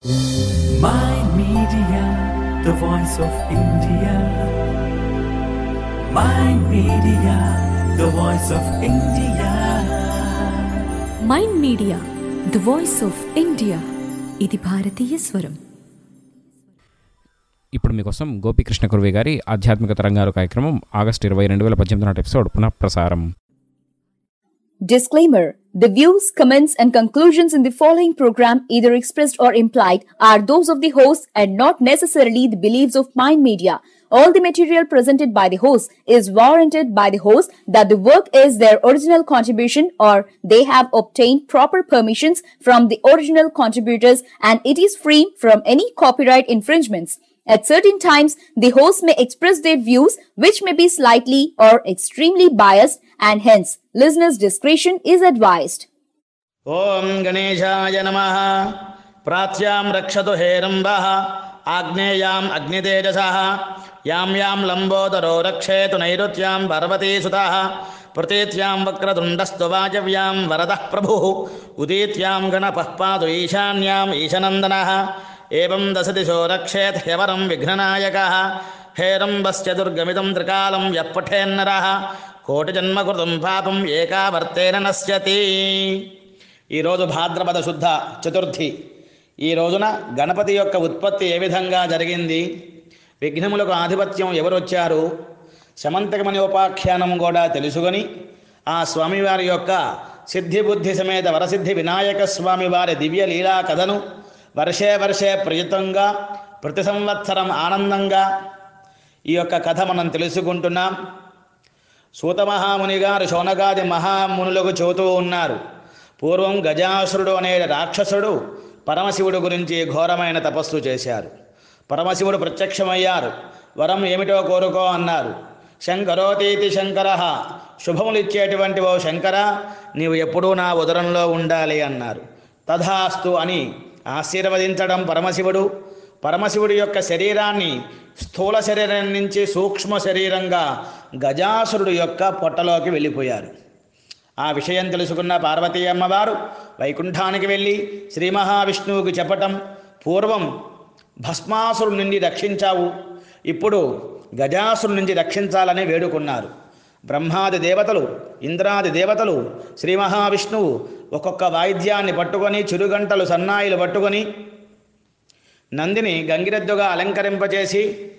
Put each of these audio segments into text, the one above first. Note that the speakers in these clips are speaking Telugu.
My Media, the voice of India. My Media, the voice of India. Mind media the voice of India ఇది భారతీయ స్వరం ఇప్పుడు మీకోసం గోపీకృష్ణ కుర్వే గారి ఆధ్యాత్మిక తరంగాలు కార్యక్రమం ఆగస్టు ఇరవై రెండు వేల పద్దెనిమిది నాటి ఎపిసోడ్ పునః ప్రసారం Disclaimer The views, comments, and conclusions in the following program, either expressed or implied, are those of the host and not necessarily the beliefs of Mind Media. All the material presented by the host is warranted by the host that the work is their original contribution or they have obtained proper permissions from the original contributors and it is free from any copyright infringements. At certain times, the host may express their views which may be slightly or extremely biased and hence listeners' discretion is advised. ఓం గణేశాయ నమ ప్రాచ్యాం రక్షతు హేరంబః ఆగ్నేయాం అగ్నితేజస యాం యాం లంబోదరో రక్షేతు నైరుత్యాం పర్వతీసుతः ప్రతీత్యాం వక్రతుండస్తు వాజవ్యాం వరదః ప్రభుः ఉదీత్యాం గణపః పాదు ఈశాన్యాం ఈశనందనः ఏవం దశదిశో రక్షేత్ హ్యవరం విఘ్ననాయకः హేరంబశ్చ దుర్గమిదం త్రికాలం యః పఠేన్నరः కోటిజన్మకృతం పాపం ఏకావర్తేన నశ్యతి ఈరోజు భాద్రపద శుద్ధ చతుర్థి ఈ రోజున గణపతి యొక్క ఉత్పత్తి ఏ విధంగా జరిగింది విఘ్నములకు ఆధిపత్యం ఎవరొచ్చారు శమంతకమని ఉపాఖ్యానం కూడా తెలుసుకొని ఆ స్వామివారి యొక్క సిద్ధి బుద్ధి సమేత వరసిద్ధి వినాయక స్వామి వారి దివ్య లీలా కథను వర్షే వర్షే ప్రయుతంగా ప్రతి సంవత్సరం ఆనందంగా ఈ యొక్క కథ మనం తెలుసుకుంటున్నాం సూతమహాముని గారు శౌనకాది మహామునులకు చెబుతూ ఉన్నారు పూర్వం గజాసురుడు అనే రాక్షసుడు పరమశివుడు గురించి ఘోరమైన తపస్సు చేశారు పరమశివుడు ప్రత్యక్షమయ్యారు వరం ఏమిటో కోరుకో అన్నారు శంకరోతీతి శంకర శుభములు ఇచ్చేటువంటి ఓ శంకర నీవు ఎప్పుడూ నా ఉదరంలో ఉండాలి అన్నారు తథాస్తు అని ఆశీర్వదించడం పరమశివుడు పరమశివుడి యొక్క శరీరాన్ని స్థూల శరీరం నుంచి సూక్ష్మ శరీరంగా గజాసురుడు యొక్క పొట్టలోకి వెళ్ళిపోయారు ఆ విషయం తెలుసుకున్న పార్వతీ అమ్మవారు వైకుంఠానికి వెళ్ళి శ్రీ మహావిష్ణువుకి చెప్పటం పూర్వం భస్మాసురుడి నుండి రక్షించావు ఇప్పుడు గజాసురు నుంచి రక్షించాలని వేడుకున్నారు బ్రహ్మాది దేవతలు ఇంద్రాది దేవతలు శ్రీ మహావిష్ణువు ఒక్కొక్క వాయిద్యాన్ని పట్టుకొని చిరుగంటలు సన్నాయిలు పట్టుకొని నందిని గంగిరెద్దుగా అలంకరింపచేసి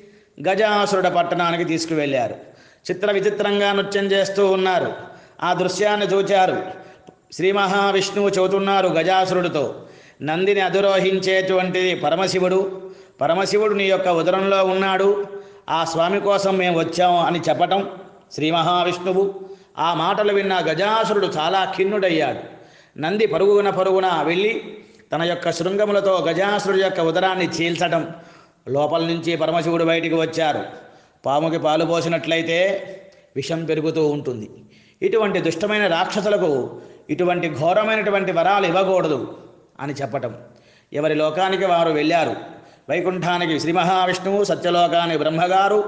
గజాసురుడ పట్టణానికి తీసుకువెళ్ళారు చిత్ర విచిత్రంగా నృత్యం చేస్తూ ఉన్నారు ఆ దృశ్యాన్ని చూచారు శ్రీ మహావిష్ణువు చెబుతున్నారు గజాసురుడితో నందిని అధిరోహించేటువంటి పరమశివుడు పరమశివుడు నీ యొక్క ఉదరంలో ఉన్నాడు ఆ స్వామి కోసం మేము వచ్చాము అని చెప్పటం శ్రీ మహావిష్ణువు ఆ మాటలు విన్న గజాసురుడు చాలా ఖిన్నుడయ్యాడు నంది పరుగున పరుగున వెళ్ళి తన యొక్క శృంగములతో గజాసురుడు యొక్క ఉదరాన్ని చీల్చడం లోపల నుంచి పరమశివుడు బయటికి వచ్చారు పాముకి పాలు పోసినట్లయితే విషం పెరుగుతూ ఉంటుంది ఇటువంటి దుష్టమైన రాక్షసులకు ఇటువంటి ఘోరమైనటువంటి వరాలు ఇవ్వకూడదు అని చెప్పటం ఎవరి లోకానికి వారు వెళ్ళారు వైకుంఠానికి శ్రీ మహావిష్ణువు సత్యలోకానికి బ్రహ్మగారు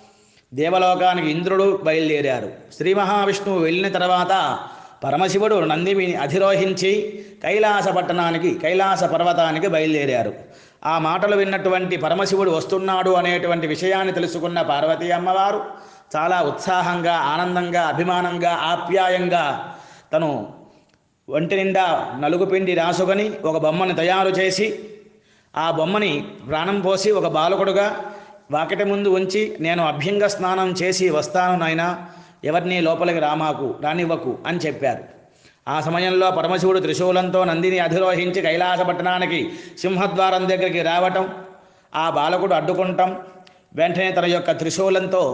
దేవలోకానికి ఇంద్రుడు బయలుదేరారు శ్రీ మహావిష్ణువు వెళ్ళిన తర్వాత పరమశివుడు నందిని అధిరోహించి కైలాస పట్టణానికి కైలాస పర్వతానికి బయలుదేరారు ఆ మాటలు విన్నటువంటి పరమశివుడు వస్తున్నాడు అనేటువంటి విషయాన్ని తెలుసుకున్న పార్వతీ అమ్మవారు చాలా ఉత్సాహంగా ఆనందంగా అభిమానంగా ఆప్యాయంగా తను ఒంటి నిండా నలుగు పిండి రాసుకొని ఒక బొమ్మను తయారు చేసి ఆ బొమ్మని ప్రాణం పోసి ఒక బాలకుడుగా వాకిటి ముందు ఉంచి నేను అభ్యంగ స్నానం చేసి వస్తాను నాయనా ఎవరిని లోపలికి రామాకు రానివ్వకు అని చెప్పారు ఆ సమయంలో పరమశివుడు త్రిశూలంతో నందిని అధిరోహించి కైలాస పట్టణానికి సింహద్వారం దగ్గరికి రావటం ఆ బాలకుడు అడ్డుకుంటాం వెంటనే తన యొక్క త్రిశూలంతో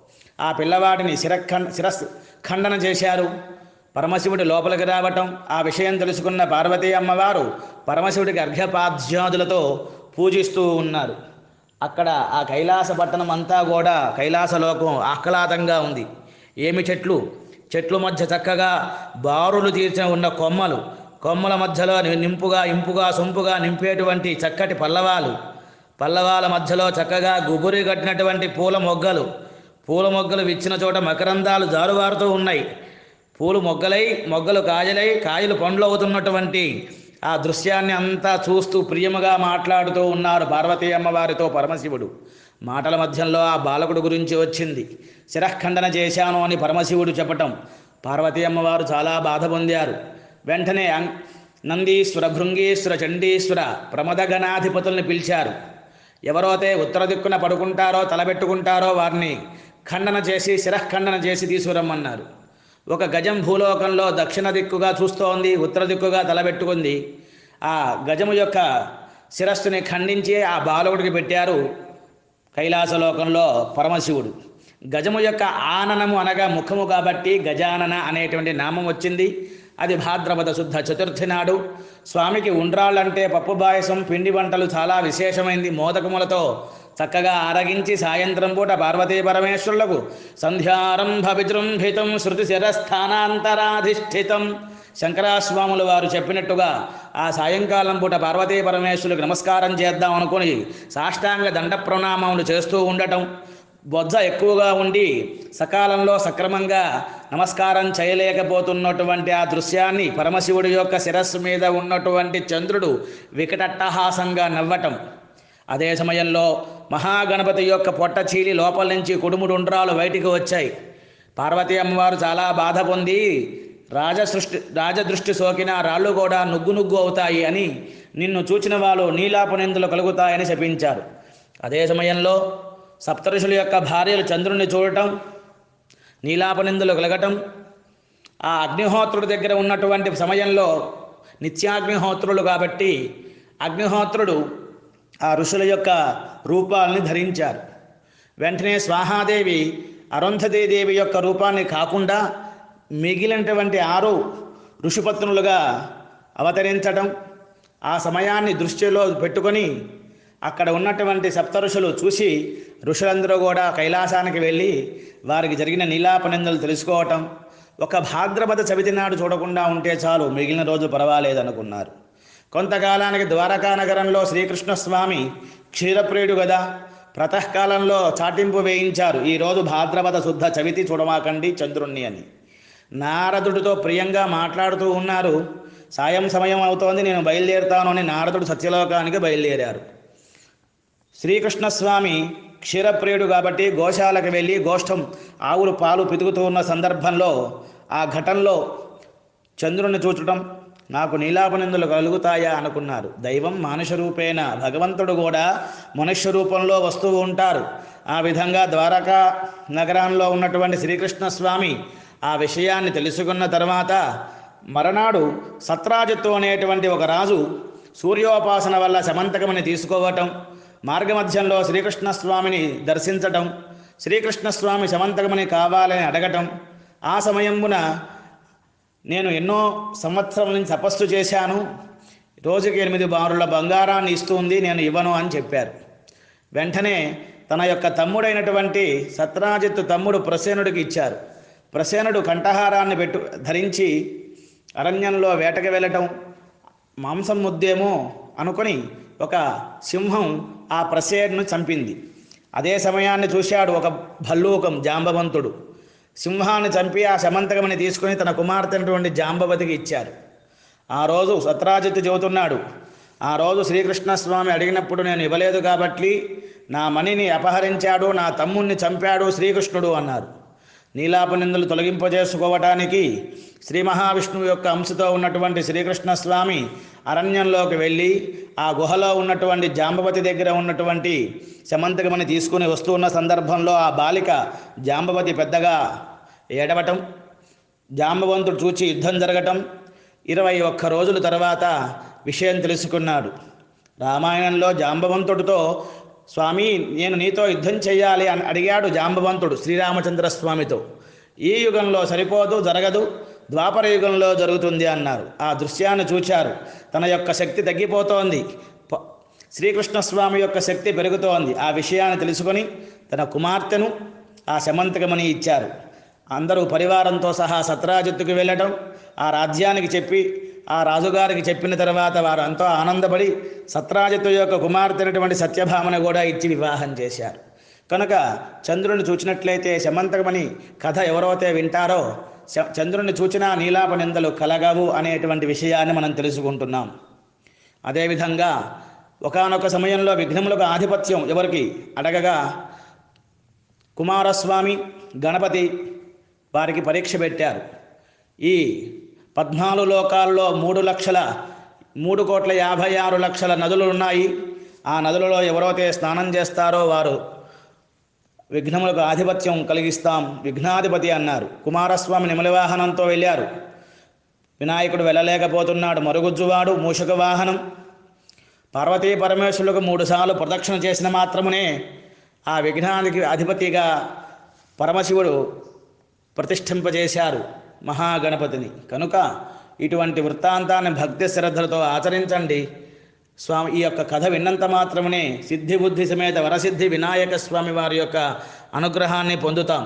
ఆ పిల్లవాడిని శిరఖండ శిరస్ ఖండన చేశారు పరమశివుడి లోపలికి రావటం ఆ విషయం తెలుసుకున్న పార్వతీ అమ్మవారు పరమశివుడికి అర్ఘ్యపాధ్యాదులతో పూజిస్తూ ఉన్నారు అక్కడ ఆ కైలాస పట్టణం అంతా కూడా కైలాసలోకం ఆహ్లాదంగా ఉంది ఏమి చెట్లు చెట్లు మధ్య చక్కగా బారులు తీర్చిన ఉన్న కొమ్మలు కొమ్మల మధ్యలో నింపుగా ఇంపుగా సొంపుగా నింపేటువంటి చక్కటి పల్లవాలు పల్లవాల మధ్యలో చక్కగా గుబురి కట్టినటువంటి పూల మొగ్గలు పూల మొగ్గలు విచ్చిన చోట మకరందాలు జారువారుతూ ఉన్నాయి పూలు మొగ్గలై మొగ్గలు కాయలై కాయలు పండ్లు అవుతున్నటువంటి ఆ దృశ్యాన్ని అంతా చూస్తూ ప్రియముగా మాట్లాడుతూ ఉన్నారు పార్వతీ అమ్మవారితో పరమశివుడు మాటల మధ్యంలో ఆ బాలకుడు గురించి వచ్చింది శిరఖండన చేశాను అని పరమశివుడు చెప్పటం పార్వతీ అమ్మవారు చాలా బాధ పొందారు వెంటనే అం- నందీశ్వర భృంగీశ్వర చండీశ్వర ప్రమదగణాధిపతుల్ని పిలిచారు ఎవరైతే ఉత్తర దిక్కున పడుకుంటారో తలబెట్టుకుంటారో వారిని ఖండన చేసి శిరఖండన చేసి తీసుకురమ్మన్నారు ఒక గజం భూలోకంలో దక్షిణ దిక్కుగా చూస్తోంది ఉత్తర దిక్కుగా తలబెట్టుకుంది ఆ గజము యొక్క శిరస్సుని ఖండించి ఆ బాలకుడికి పెట్టారు కైలాసలోకంలో పరమశివుడు గజము యొక్క ఆననము అనగా ముఖము కాబట్టి గజానన అనేటువంటి నామం వచ్చింది అది భాద్రపద శుద్ధ చతుర్థి నాడు స్వామికి ఉండ్రాళ్ళంటే పప్పు పాయసం పిండి వంటలు చాలా విశేషమైంది మోదకములతో చక్కగా ఆరగించి సాయంత్రం పూట పార్వతీ పరమేశ్వరులకు సంధ్యారంభ విజృంభితం శృతి శిరస్థానాంతరాధిష్ఠితం శంకరాస్వాములు వారు చెప్పినట్టుగా ఆ సాయంకాలం పూట పార్వతీ పరమేశ్వరులకు నమస్కారం చేద్దాం అనుకుని సాష్టాంగ దండ ప్రణామములు చేస్తూ ఉండటం బొజ్జ ఎక్కువగా ఉండి సకాలంలో సక్రమంగా నమస్కారం చేయలేకపోతున్నటువంటి ఆ దృశ్యాన్ని పరమశివుడి యొక్క శిరస్సు మీద ఉన్నటువంటి చంద్రుడు వికటట్టహాసంగా నవ్వటం అదే సమయంలో మహాగణపతి యొక్క పొట్ట చీలి లోపల నుంచి కుడుముడు ఉండ్రాలు బయటికి వచ్చాయి పార్వతీ అమ్మవారు చాలా బాధ పొంది రాజసృష్టి రాజదృష్టి సోకిన రాళ్ళు కూడా నుగ్గు నుగ్గు అవుతాయి అని నిన్ను చూచిన వాళ్ళు నీలాపనిందులు కలుగుతాయని శపించారు అదే సమయంలో సప్తఋషుల యొక్క భార్యలు చంద్రుణ్ణి చూడటం నీలాపనిందులు కలగటం ఆ అగ్నిహోత్రుడి దగ్గర ఉన్నటువంటి సమయంలో నిత్యాగ్నిహోత్రులు కాబట్టి అగ్నిహోత్రుడు ఆ ఋషుల యొక్క రూపాలని ధరించారు వెంటనే స్వాహాదేవి అరుంధతీదేవి యొక్క రూపాన్ని కాకుండా మిగిలినటువంటి ఆరు ఋషిపత్నులుగా అవతరించడం ఆ సమయాన్ని దృష్టిలో పెట్టుకొని అక్కడ ఉన్నటువంటి సప్త ఋషులు చూసి ఋషులందరూ కూడా కైలాసానికి వెళ్ళి వారికి జరిగిన నీలాపనిందలు తెలుసుకోవటం ఒక భాద్రపద చవితి నాడు చూడకుండా ఉంటే చాలు మిగిలిన రోజు పర్వాలేదనుకున్నారు కొంతకాలానికి ద్వారకా నగరంలో శ్రీకృష్ణస్వామి క్షీరప్రియుడు కదా ప్రాతకాలంలో చాటింపు వేయించారు ఈరోజు భాద్రపద శుద్ధ చవితి చూడమాకండి చంద్రుణ్ణి అని నారదుడితో ప్రియంగా మాట్లాడుతూ ఉన్నారు సాయం సమయం అవుతోంది నేను బయలుదేరుతాను అని నారదుడు సత్యలోకానికి బయలుదేరారు శ్రీకృష్ణస్వామి క్షీరప్రియుడు కాబట్టి గోశాలకు వెళ్ళి గోష్ఠం ఆవులు పాలు పితుకుతూ ఉన్న సందర్భంలో ఆ ఘటనలో చంద్రుని చూచటం నాకు నీలాపనిందులు కలుగుతాయా అనుకున్నారు దైవం మానుష రూపేణ భగవంతుడు కూడా మనుష్య రూపంలో వస్తూ ఉంటారు ఆ విధంగా ద్వారకా నగరంలో ఉన్నటువంటి శ్రీకృష్ణ స్వామి ఆ విషయాన్ని తెలుసుకున్న తర్వాత మరనాడు సత్రాజిత్తు అనేటువంటి ఒక రాజు సూర్యోపాసన వల్ల సమంతకమని తీసుకోవటం మార్గమధ్యంలో శ్రీకృష్ణస్వామిని దర్శించటం శ్రీకృష్ణస్వామి సమంతకమని కావాలని అడగటం ఆ సమయమున నేను ఎన్నో సంవత్సరాల నుంచి తపస్సు చేశాను రోజుకి ఎనిమిది బారుల బంగారాన్ని ఇస్తుంది నేను ఇవ్వను అని చెప్పారు వెంటనే తన యొక్క తమ్ముడైనటువంటి సత్రాజిత్తు తమ్ముడు ప్రసేనుడికి ఇచ్చారు ప్రసేనుడు కంఠహారాన్ని పెట్టు ధరించి అరణ్యంలో వేటకి వెళ్ళటం మాంసం ముద్దేమో అనుకొని ఒక సింహం ఆ ప్రసేనును చంపింది అదే సమయాన్ని చూశాడు ఒక భల్లూకం జాంబవంతుడు సింహాన్ని చంపి ఆ శమంతకమని తీసుకుని తన కుమార్తె అయినటువంటి జాంబవతికి ఇచ్చారు ఆ రోజు సత్రాజిత్తు చెబుతున్నాడు ఆ రోజు శ్రీకృష్ణస్వామి అడిగినప్పుడు నేను ఇవ్వలేదు కాబట్టి నా మణిని అపహరించాడు నా తమ్ముణ్ణి చంపాడు శ్రీకృష్ణుడు అన్నారు నీలాపనిందులు తొలగింపజేసుకోవటానికి శ్రీ మహావిష్ణువు యొక్క అంశతో ఉన్నటువంటి శ్రీకృష్ణస్వామి అరణ్యంలోకి వెళ్ళి ఆ గుహలో ఉన్నటువంటి జాంబవతి దగ్గర ఉన్నటువంటి శమంతకమని తీసుకుని వస్తున్న సందర్భంలో ఆ బాలిక జాంబవతి పెద్దగా ఏడవటం జాంబవంతుడు చూచి యుద్ధం జరగటం ఇరవై ఒక్క రోజుల తర్వాత విషయం తెలుసుకున్నాడు రామాయణంలో జాంబవంతుడితో స్వామి నేను నీతో యుద్ధం చేయాలి అని అడిగాడు జాంబవంతుడు శ్రీరామచంద్ర స్వామితో ఈ యుగంలో సరిపోదు జరగదు ద్వాపర యుగంలో జరుగుతుంది అన్నారు ఆ దృశ్యాన్ని చూచారు తన యొక్క శక్తి తగ్గిపోతోంది ప- శ్రీకృష్ణస్వామి యొక్క శక్తి పెరుగుతోంది ఆ విషయాన్ని తెలుసుకొని తన కుమార్తెను ఆ శమంతకమని ఇచ్చారు అందరూ పరివారంతో సహా సత్రాజిత్తుకు వెళ్ళటం ఆ రాజ్యానికి చెప్పి ఆ రాజుగారికి చెప్పిన తర్వాత వారు ఎంతో ఆనందపడి సత్రాజిత్తు యొక్క కుమార్తెనటువంటి సత్యభామను కూడా ఇచ్చి వివాహం చేశారు కనుక చంద్రుని చూచినట్లయితే శమంతకమని కథ ఎవరైతే వింటారో శ- చంద్రుని చూచినా నీలాప నిందలు కలగవు అనేటువంటి విషయాన్ని మనం తెలుసుకుంటున్నాం అదేవిధంగా ఒకానొక సమయంలో విఘ్నములకు ఆధిపత్యం ఎవరికి అడగగా కుమారస్వామి గణపతి వారికి పరీక్ష పెట్టారు ఈ పద్నాలుగు లోకాల్లో మూడు లక్షల మూడు కోట్ల యాభై ఆరు లక్షల నదులు ఉన్నాయి ఆ నదులలో ఎవరైతే స్నానం చేస్తారో వారు విఘ్నములకు ఆధిపత్యం కలిగిస్తాం విఘ్నాధిపతి అన్నారు కుమారస్వామి నిమలవాహనంతో వెళ్ళారు వినాయకుడు వెళ్ళలేకపోతున్నాడు మరుగుజ్జువాడు మూషక వాహనం పార్వతీ పరమేశ్వరులకు మూడుసార్లు ప్రదక్షిణ చేసిన మాత్రమునే ఆ విఘ్నానికి అధిపతిగా పరమశివుడు ప్రతిష్ఠింపజేశారు మహాగణపతిని కనుక ఇటువంటి వృత్తాంతాన్ని భక్తి శ్రద్ధలతో ఆచరించండి స్వామి ఈ యొక్క కథ విన్నంత మాత్రమే సిద్ధి బుద్ధి సమేత వరసిద్ధి వినాయక స్వామి వారి యొక్క అనుగ్రహాన్ని పొందుతాం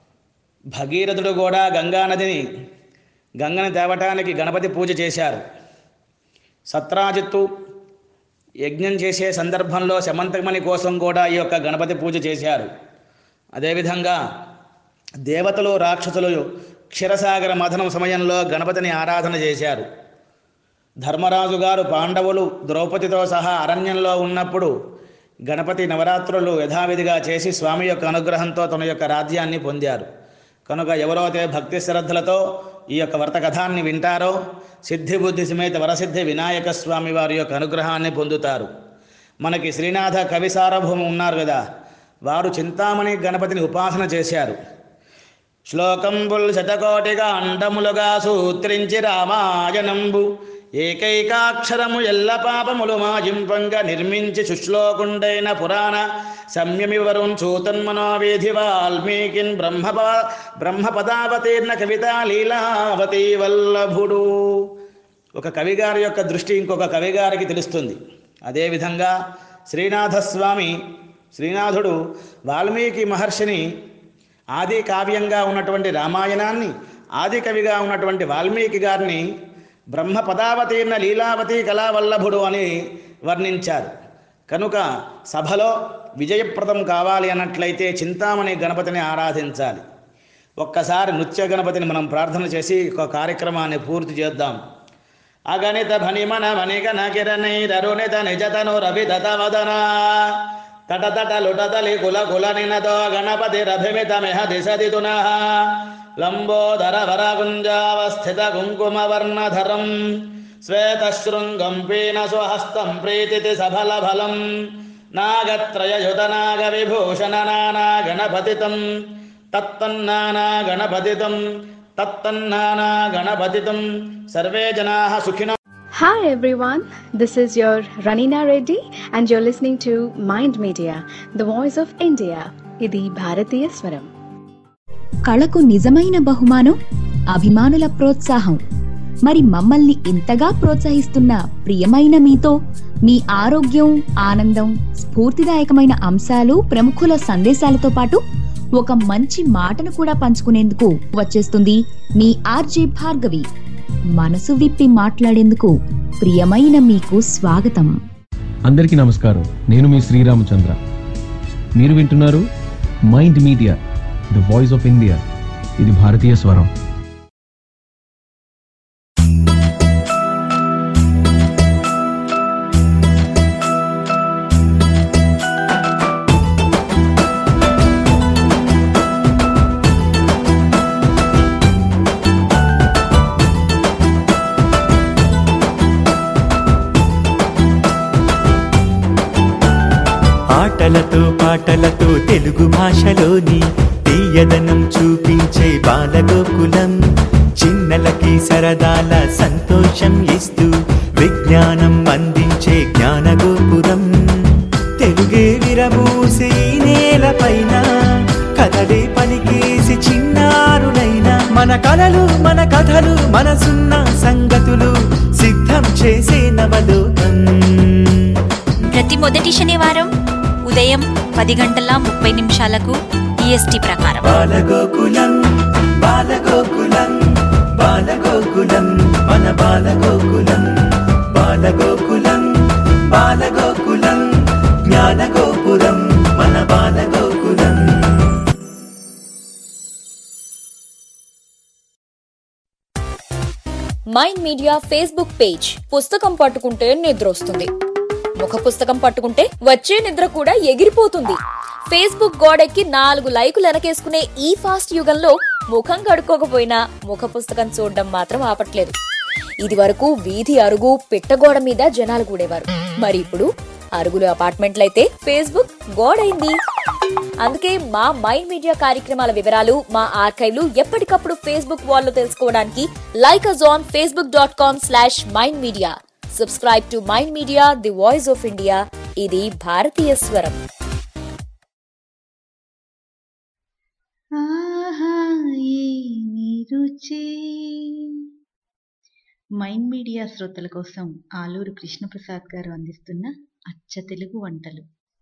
భగీరథుడు కూడా గంగానదిని గంగని తేవటానికి గణపతి పూజ చేశారు సత్రాజిత్తు యజ్ఞం చేసే సందర్భంలో శమంతకమణి కోసం కూడా ఈ యొక్క గణపతి పూజ చేశారు అదేవిధంగా దేవతలు రాక్షసులు క్షీరసాగర మథనం సమయంలో గణపతిని ఆరాధన చేశారు ధర్మరాజు గారు పాండవులు ద్రౌపదితో సహా అరణ్యంలో ఉన్నప్పుడు గణపతి నవరాత్రులు యథావిధిగా చేసి స్వామి యొక్క అనుగ్రహంతో తన యొక్క రాజ్యాన్ని పొందారు కనుక ఎవరైతే భక్తి శ్రద్ధలతో ఈ యొక్క వ్రత కథాన్ని వింటారో సిద్ధి బుద్ధి సమేత వరసిద్ధి వినాయక స్వామి వారి యొక్క అనుగ్రహాన్ని పొందుతారు మనకి శ్రీనాథ కవి సార్వభౌమ ఉన్నారు కదా వారు చింతామణి గణపతిని ఉపాసన చేశారు శ్లోకంబుల్ శతకోటిగా అండములుగా సూత్రించి రామాయణంబు ఏకైకాక్షరము ఎల్ల పాపములు మాజింపంగా నిర్మించి శుశ్లోకుండైన పురాణ సంయమివరుణ్ సూతన్మనోవేధి వాల్మీకిన్ బ్రహ్మప బ్రహ్మపదావతీర్ణ కవిత లీలావతి వల్లభుడు ఒక కవిగారి యొక్క దృష్టి ఇంకొక కవిగారికి తెలుస్తుంది అదేవిధంగా శ్రీనాథస్వామి శ్రీనాథుడు వాల్మీకి మహర్షిని ఆది కావ్యంగా ఉన్నటువంటి రామాయణాన్ని ఆది కవిగా ఉన్నటువంటి వాల్మీకి గారిని బ్రహ్మ పదావతీర్ణ లీలావతి కళావల్లభుడు అని వర్ణించారు కనుక సభలో విజయప్రదం కావాలి అన్నట్లయితే చింతామణి గణపతిని ఆరాధించాలి ఒక్కసారి నృత్య గణపతిని మనం ప్రార్థన చేసి ఒక కార్యక్రమాన్ని పూర్తి చేద్దాం అగణిత భనిమన మణిగణ కిరణైరరుణిత నిజతను రవిదత వదన తట తట లుటతలి కుల కుల నినతో గణపతి రభిమితమిహ దిశది తునః లంబోదర వరగుంజావస్థిత కుంకుమ వర్ణధరం శ్వేతశృంగం పీన స్వహస్తం ప్రీతితి సఫల ఫలం నాగత్రయయుత నాగ విభూషణ నానా గణపతితం తత్తన్నానా గణపతితం తత్తన్నానా గణపతితం సర్వే జనాః సుఖినో Hi everyone, this is your Ranina Reddy and you're listening to Mind Media, the voice of India. ఇది భారతీయ స్వరం కళకు నిజమైన బహుమానం అభిమానుల ప్రోత్సాహం మరి మమ్మల్ని ఇంతగా ప్రోత్సహిస్తున్న ప్రియమైన మీతో మీ ఆరోగ్యం ఆనందం స్ఫూర్తిదాయకమైన అంశాలు ప్రముఖుల సందేశాలతో పాటు ఒక మంచి మాటను కూడా పంచుకునేందుకు వచ్చేస్తుంది మీ ఆర్జే భార్గవి మనసు విప్పి మాట్లాడేందుకు ప్రియమైన మీకు స్వాగతం అందరికీ నమస్కారం నేను మీ శ్రీరామచంద్ర మీరు వింటున్నారు Mind media the voice of India ఇది భారతీయ స్వరం ఆటలతో పాటలతో తెలుగు భాషలోని తీయదనం చూపించే బాలగోకులం చిన్నలకి సరదాల సంతోషం ఇస్తూ విజ్ఞానం అందించే జ్ఞానగోపురం తెలుగే విరబూసే ఈ నేలపైన కథలే పలికేసి చిన్నారులైన మన కలలు మన కథలు మనసున్న సంగతులు సిద్ధం చేసే నవలోకం ప్రతి మొదటి శనివారం ఉదయం పది గంటల ముప్పై నిమిషాలకు ఈఎస్టీ ప్రకారం బాలగోకులం బాలగోకులం బాలగోకులం మన బాలగోకులం బాలగోకులం బాలగోకులం జ్ఞానగోపురం మన Balagokulam Mind Media Facebook page పుస్తకం పట్టుకుంటే నిద్రొస్తుంది ముఖ పుస్తకం పట్టుకుంటే వచ్చే నిద్ర కూడా ఎగిరిపోతుంది ఫేస్బుక్ గోడెక్కి నాలుగు లైకులు వెనకేసుకునే ఈ ఫాస్ట్ యుగంలో ముఖం కడుక్కోకపోయినా ముఖ పుస్తకం చూడడం మాత్రం ఆపట్లేదు ఇది వరకు వీధి అరుగు పిట్టగోడ మీద జనాలు కూడేవారు మరి ఇప్పుడు అరుగులు అపార్ట్మెంట్లయితే ఫేస్బుక్ గోడైంది అందుకే మా మైండ్ మీడియా కార్యక్రమాల వివరాలు మా ఆర్కైవ్లు ఎప్పటికప్పుడు ఫేస్బుక్ వాల్లో తెలుసుకోవడానికి like us on Facebook dot com slash Mind Media subscribe to Mind media the voice of India ఇది భారతీయ స్వరం ఆహా ఏమి రుచి మైండ్ మీడియా శ్రోతల కోసం ఆలూరు కృష్ణప్రసాద్ గారు అందిస్తున్న అచ్చ తెలుగు వంటలు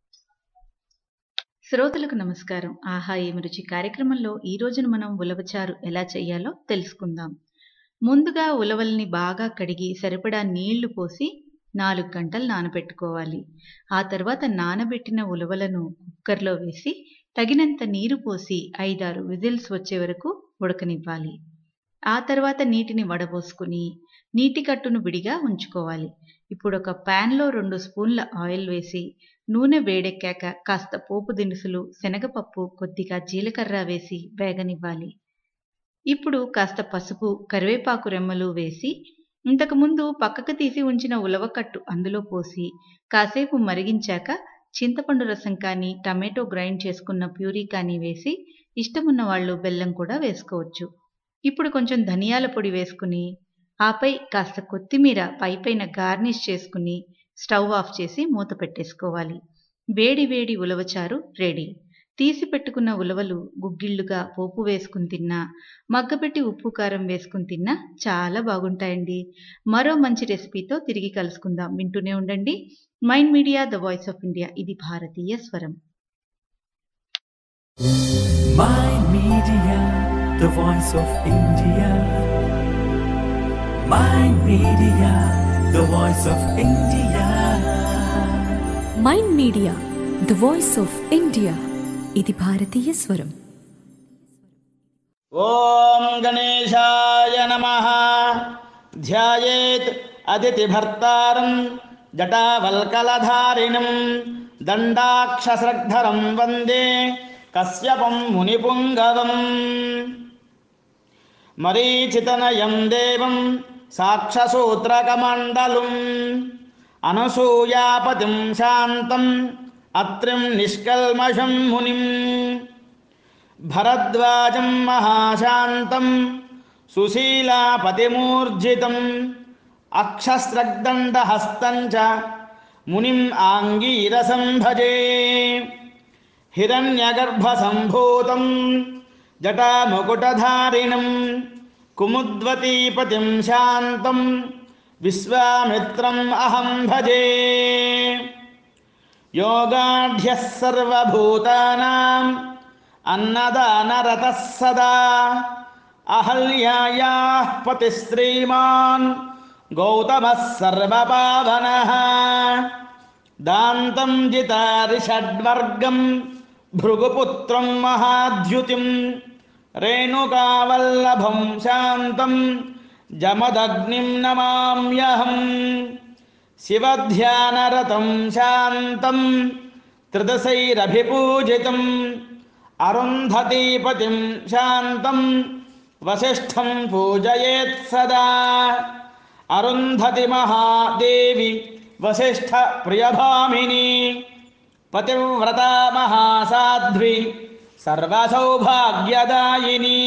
శ్రోతలకు నమస్కారం ఆహా ఏమి రుచి కార్యక్రమంలో ఈ రోజున మనం ఉలవచారు ఎలా చేయాలో తెలుసుకుందాం ముందుగా ఉలవల్ని బాగా కడిగి సరిపడా నీళ్లు పోసి నాలుగు గంటలు నానబెట్టుకోవాలి ఆ తర్వాత నానబెట్టిన ఉలవలను కుక్కర్లో వేసి తగినంత నీరు పోసి ఐదారు విజిల్స్ వచ్చే వరకు ఉడకనివ్వాలి ఆ తర్వాత నీటిని వడబోసుకుని నీటి కట్టును విడిగా ఉంచుకోవాలి ఇప్పుడు ఒక ప్యాన్లో రెండు స్పూన్ల ఆయిల్ వేసి నూనె వేడెక్కాక కాస్త పోపు దినుసులు శనగపప్పు కొద్దిగా జీలకర్ర వేసి వేగనివ్వాలి ఇప్పుడు కాస్త పసుపు కరివేపాకు రెమ్మలు వేసి ఇంతకుముందు పక్కకు తీసి ఉంచిన ఉలవకట్టు అందులో పోసి కాసేపు మరిగించాక చింతపండు రసం కానీ టమాటో గ్రైండ్ చేసుకున్న ప్యూరీ కానీ వేసి ఇష్టమున్న వాళ్ళు బెల్లం కూడా వేసుకోవచ్చు ఇప్పుడు కొంచెం ధనియాల పొడి వేసుకుని ఆపై కాస్త కొత్తిమీర పైపైన గార్నిష్ చేసుకుని స్టవ్ ఆఫ్ చేసి మూత పెట్టేసుకోవాలి వేడి వేడి ఉలవచారు రెడీ తీసి పెట్టుకున్న ఉలవలు గుగ్గిళ్ళుగా పోపు వేసుకుని తిన్నా మగ్గపెట్టి ఉప్పు కారం వేసుకుని తిన్నా చాలా బాగుంటాయండి మరో మంచి రెసిపీతో తిరిగి కలుసుకుందాం వింటూనే ఉండండి Mind media the voice of India ఇది భారతీయ స్వరం Mind Media, the voice of India. Mind Media, the voice of India. Mind media the voice of India ఇది భారతీయ స్వరం ఓం గణేశాయ నమ ధ్యాయేత్ అదితిభర్తారం జటావల్కలధారిణం దండాక్షస్రగ్ధరం వందే కశ్యపం మునిపుంగవం మరీచితనయం దేవం సాక్షసూత్రకమండలం అనసూయాపతిం శాంతం అత్రిం నిష్కల్మషం మునిం భరద్వాజం మహాశాంతం సుశీలాపతిమూర్జితం అక్షస్రగ్దండహస్తం చ మునిం ఆంగీరసం భజే హిరణ్యగర్భసంభూతం జటాముకుటధారిణం కుముద్వతీపతిం శాంతం విశ్వామిత్రం అహం భజే యోగాఢ్యः సర్వభూతానాం అన్నదానరతः సదా అహల్యాయాः పతిశ్రీమాన్ గౌతమः సర్వపావనः దాంతం జితారిషడ్వర్గం భృగుపుత్రం మహాద్యుతిం రేణుకావల్లభం శాంతం జమదగ్నిం నమామ్యహం శివధ్యానరతం శాంతం త్రిదశైరభిపూజితం అరుంధతీపతిం శాంతం వసిష్ఠం పూజయేత్ సదా అరుంధతి మహాదేవి వసిష్ఠ ప్రియభామిని పతివ్రత మహాసాధ్వి సర్వసౌభాగ్యదాయిని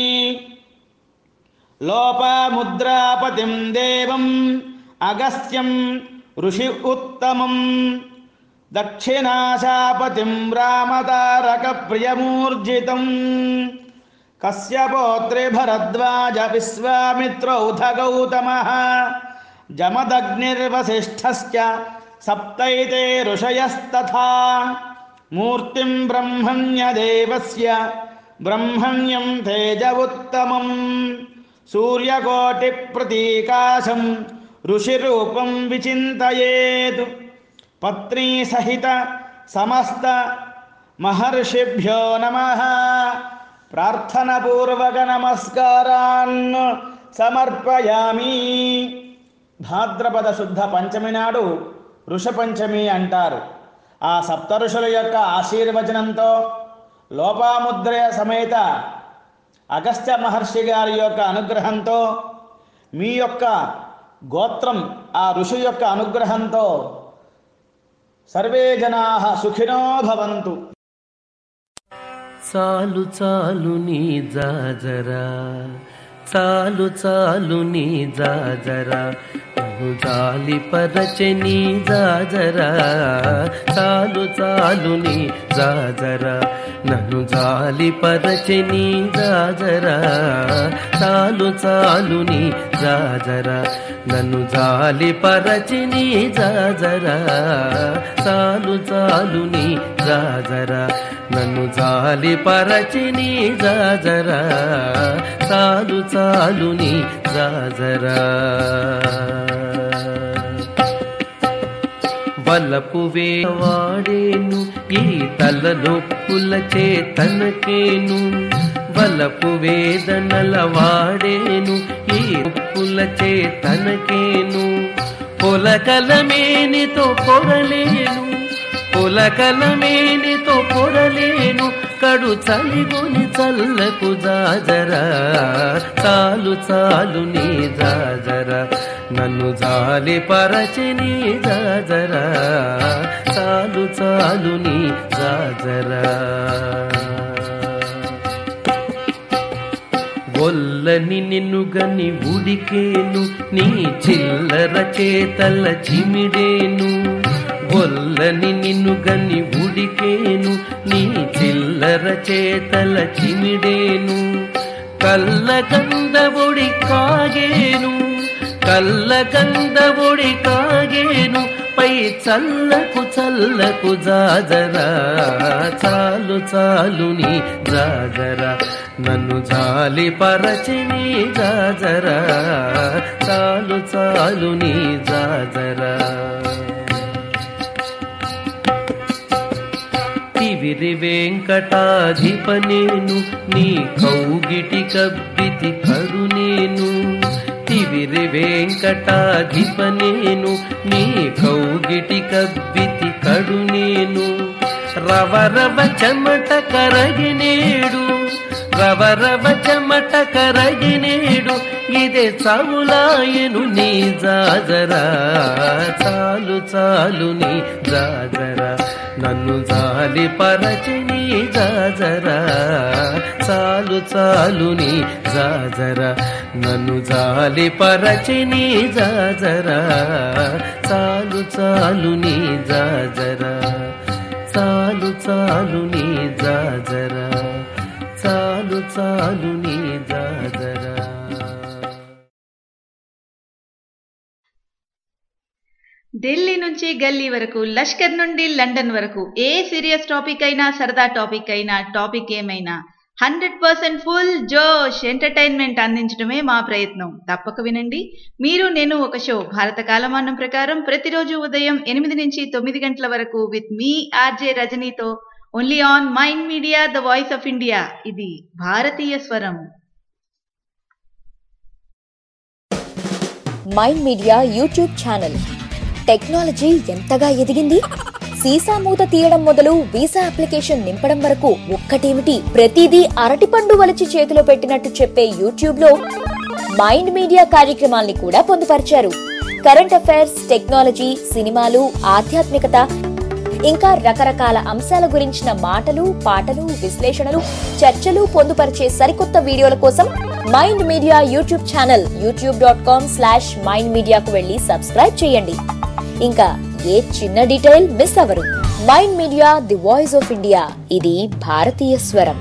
లోపముద్రాపతిం దేవం అగస్త్యం ఋషి ఉత్తమం దక్షిణాశాపతిం రామతారక ప్రియమూర్జితం కశ్యపోత్రే భరద్వాజ విశ్వామిత్రౌథ గౌతమ జమదగ్నిర్వసిష్ఠశ్చ సప్తైతే ఋషయస్తథా మూర్తిం బ్రహ్మణ్యదేవస్య బ్రహ్మణ్యం తేజ ఉత్తమం సూర్యకోటిప్రతీకాశం ఋషిరూపం విచింతయేత్ పత్నీ సహిత సమస్త మహర్షిభ్యో నమ ప్రార్థనపూర్వక నమస్కారాన్ సమర్పయామి భాద్రపద శుద్ధ పంచమి నాడు ఋషపంచమి అంటారు ఆ సప్త ఋషుల యొక్క ఆశీర్వచనంతో లోపాముద్రయ సమేత అగస్త్య మహర్షి గారి యొక్క అనుగ్రహంతో మీ యొక్క గోత్రం ఆ ఋషి యొక్క అనుగ్రహంతో సర్వే జనా సుఖినో భవంతు చాలు చాలు నీ జాజరా చాలు చాలు నీ జాజరా నన్ను జాలి పరచె నీ జాజరా చాలు చాలు నీ జాజరా నన్ను జాలి పరచె నీ జాజరా చాలు చాలు నీ జాజరా నన్ను జాలి పరచి నీ జాజరా చాలు చాలు నీ జాజరా నన్ను జాలి పరచి నీ జాజరా చాలు చాలు నీ జాజరా వలపు వాడేను ఈ తలనొప్పుల చేతనకేను వలపు వేదనల వాడేను ఈ నొప్పుల చేతనకేను పొలకలమేనితో పొరలేను పొలకలమేనితో పొరలేను కడు చలిగొని చల్లకు జాజరా చాలు చాలు నీ జాజరా నన్ను జాలి పరచి నీ జాజరా చాలు చాలు నీ జాజరా ఒల్లని నిన్ను గని ఉడికేను నీ చిల్లర చేతల చిమిడేను ఒల్లని నిన్ను గని ఉడికేను నీ చిల్లర చేతల చిమిడేను కల్ల కందబొడి కాగేను కల్ల కందబొడి కాగేను పై చల్లకు చల్లకు జాజరా చాలు చాలు నీ జాజరా నన్ను జాలి పరచి నీ జాజరా చాలు చాలు నీ జాజరా తివిరి వెంకటాధిపనేను నీ కౌగిటి కబ్బితి కరునేను తివిరి వెంకటాధిపనేను నీ కౌగిటి కబ్బితి కడునేను రవరవ చెమట కరగినేడు రవరవ చెమట కరగినేడు ఇదే చావులాయను నీ జాజరా చాలు చాలు నీ జాజరా నన్ను జాలి పరచి నీ జాజరా చాలు చాలు నీ జాజరా నన్ను జాలి పరచి నీ జాజరా చాలు చాలు నీ జాజరా చాలు చాలు నీ జాజరా చాలు చాలు నీ జాజరా ఢిల్లీ నుంచి గల్లీ వరకు లష్కర్ నుండి లండన్ వరకు ఏ సీరియస్ టాపిక్ అయినా సరదా టాపిక్ అయినా టాపిక్ ఏమైనా హండ్రెడ్ పర్సెంట్ ఫుల్ జోష్ ఎంటర్టైన్మెంట్ అందించడమే మా ప్రయత్నం తప్పక వినండి మీరు నేను ఒక షో భారత కాలమానం ప్రకారం ప్రతిరోజు ఉదయం ఎనిమిది నుంచి తొమ్మిది గంటల వరకు విత్ మీ ఆర్జే రజనీతో only on Mind media the voice of India ఇది భారతీయ స్వరం mind Media YouTube channel technology ఎంతగా ఎదిగింది సీసా మూత తీయడం మొదలు వీసా అప్లికేషన్ నింపడం వరకు ఒక్కటేమిటి ప్రతిదీ అరటిపండు వలిచి చేతిలో పెట్టినట్టు చెప్పే యూట్యూబ్ లో మైండ్ మీడియా కార్యక్రమాల్ని కూడా పొందుపరిచారు కరెంట్ అఫైర్స్ టెక్నాలజీ సినిమాలు ఆధ్యాత్మికత ఇంకా రకరకాల అంశాల గురించిన మాటలు పాటలు విశ్లేషణలు చర్చలు పొందుపరిచే సరికొత్త వీడియోల కోసం Mind Media YouTube channel YouTube dot com slash Mind మీడియాకు వెళ్ళి సబ్స్క్రైబ్ చేయండి ఇంకా ఏ చిన్న డీటెయిల్ మిస్ అవరు Mind media the voice of India ఇది భారతీయ స్వరం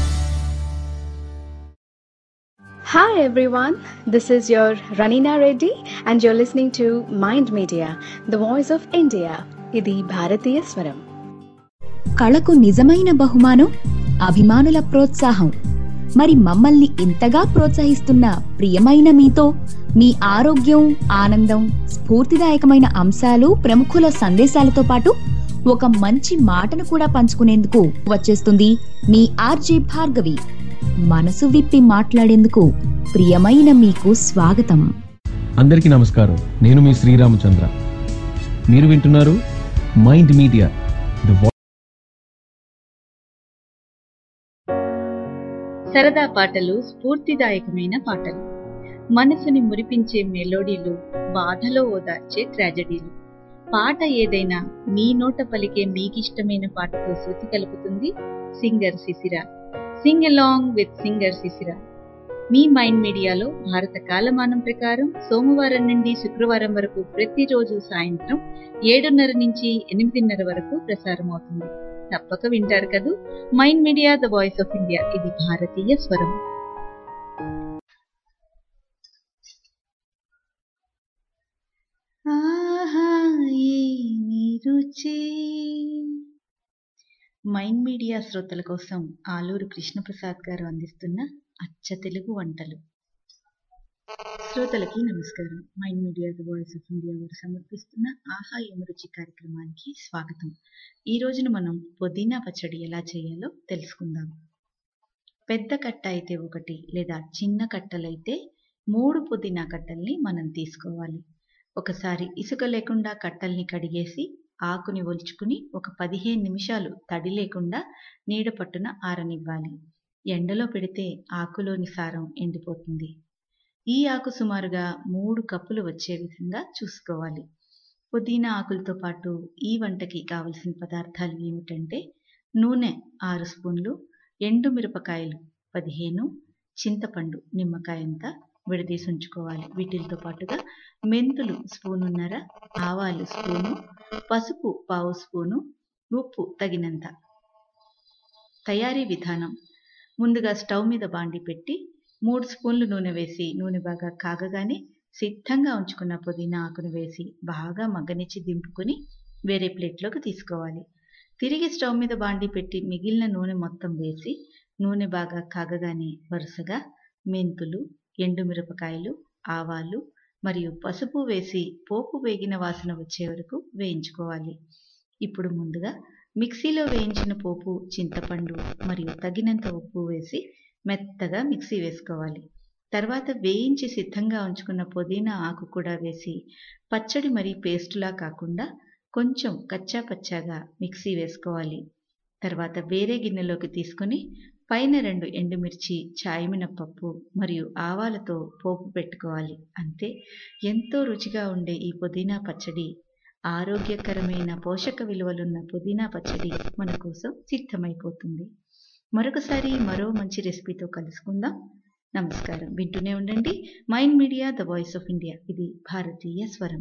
Hi everyone, this is your Ranina Reddy and you're listening to Mind Media, the voice of India. ఇది భారతీయ స్వరం కళకు నిజమైన బహుమానం అభిమానుల ప్రోత్సాహం మరి మమ్మల్ని ఇంతగా ప్రోత్సహిస్తున్న ప్రియమైన మీతో మీ ఆరోగ్యం ఆనందం స్ఫూర్తిదాయకమైన అంశాలు ప్రముఖుల సందేశాలతో పాటు ఒక మంచి మాటను కూడా పంచుకునేందుకు వచ్చేస్తుంది మీ ఆర్జే భార్గవి మనసు విప్పి మాట్లాడేందుకు ప్రియమైన మీకు స్వాగతం అందరికీ నమస్కారం నేను మీ శ్రీరామచంద్ర మీరు వింటున్నారు మైండ్ మీడియా ద వాయిస్ సరదా పాటలు స్ఫూర్తిదాయకమైన పాటలు మనసుని మురిపించే మెలోడీలు బాధలో ఓదార్చే ట్రాజడీలు పాట ఏదైనా మీ నోట పలికే మీకిష్టమైన పాటతో శృతి కలుపుతుంది సింగర్ శిశిర సింగ్ అలాంగ్ విత్ సింగర్ శిశిర మీ మైండ్ మీడియాలో భారత కాలమానం ప్రకారం సోమవారం నుండి శుక్రవారం వరకు ప్రతిరోజు సాయంత్రం ఏడున్నర నుంచి ఎనిమిదిన్నర వరకు ప్రసారం అవుతుంది తప్పక వింటారు కదూ mind media the voice of India ఇది భారతీయ స్వరం ఆహా ఏమి రుచి మైండ్ మీడియా శ్రోతల కోసం ఆలూరు కృష్ణప్రసాద్ గారు అందిస్తున్న అచ్చ తెలుగు వంటలు శ్రోతలకి నమస్కారం Mind media the voice of India వారు సమర్పిస్తున్న ఆహా ఏమి రుచి కార్యక్రమానికి స్వాగతం ఈ రోజున మనం పుదీనా పచ్చడి ఎలా చేయాలో తెలుసుకుందాం పెద్ద కట్ట అయితే ఒకటి లేదా చిన్న కట్టలైతే మూడు పుదీనా కట్టల్ని మనం తీసుకోవాలి ఒకసారి ఇసుక లేకుండా కట్టల్ని కడిగేసి ఆకుని ఒలుచుకుని ఒక పదిహేను నిమిషాలు తడి లేకుండా నీడ పట్టున ఆరనివ్వాలి ఎండలో పెడితే ఆకులోని సారం ఎండిపోతుంది ఈ ఆకు సుమారుగా మూడు కప్పులు వచ్చే విధంగా చూసుకోవాలి పుదీనా ఆకులతో పాటు ఈ వంటకి కావలసిన పదార్థాలు ఏమిటంటే నూనె ఆరు స్పూన్లు ఎండు మిరపకాయలు పదిహేను చింతపండు నిమ్మకాయంతా విడదీసి ఉంచుకోవాలి వీటితో పాటుగా మెంతులు స్పూనున్నర ఆవాలు స్పూను పసుపు పావు స్పూను ఉప్పు తగినంత తయారీ విధానం ముందుగా స్టవ్ మీద బాండి పెట్టి మూడు స్పూన్లు నూనె వేసి నూనె బాగా కాగగానే సిద్ధంగా ఉంచుకున్న పుదీనా ఆకును వేసి బాగా మగ్గనిచ్చి దింపుకొని వేరే ప్లేట్లోకి తీసుకోవాలి తిరిగి స్టవ్ మీద బాండి పెట్టి మిగిలిన నూనె మొత్తం వేసి నూనె బాగా కాగగానే వరుసగా మెంతులు ఎండుమిరపకాయలు ఆవాలు మరియు పసుపు వేసి పోపు వేగిన వాసన వచ్చే వరకు వేయించుకోవాలి ఇప్పుడు ముందుగా మిక్సీలో వేయించిన పోపు చింతపండు మరియు తగినంత ఉప్పు వేసి మెత్తగా మిక్సీ వేసుకోవాలి తర్వాత వేయించి సిద్ధంగా ఉంచుకున్న పుదీనా ఆకు కూడా వేసి పచ్చడి మరి పేస్టులా కాకుండా కొంచెం కచ్చా పచ్చాగా మిక్సీ వేసుకోవాలి తర్వాత వేరే గిన్నెలోకి తీసుకొని పైన రెండు ఎండుమిర్చి చాయమినపప్పు మరియు ఆవాలతో పోపు పెట్టుకోవాలి అంతే ఎంతో రుచిగా ఉండే ఈ పుదీనా పచ్చడి ఆరోగ్యకరమైన పోషక విలువలున్న పుదీనా పచ్చడి మన కోసం సిద్ధమైపోతుంది మరొకసారి మరో మంచి రెసిపీతో కలుసుకుందాం నమస్కారం వింటూనే ఉండండి Mind media the voice of India ఇది భారతీయ స్వరం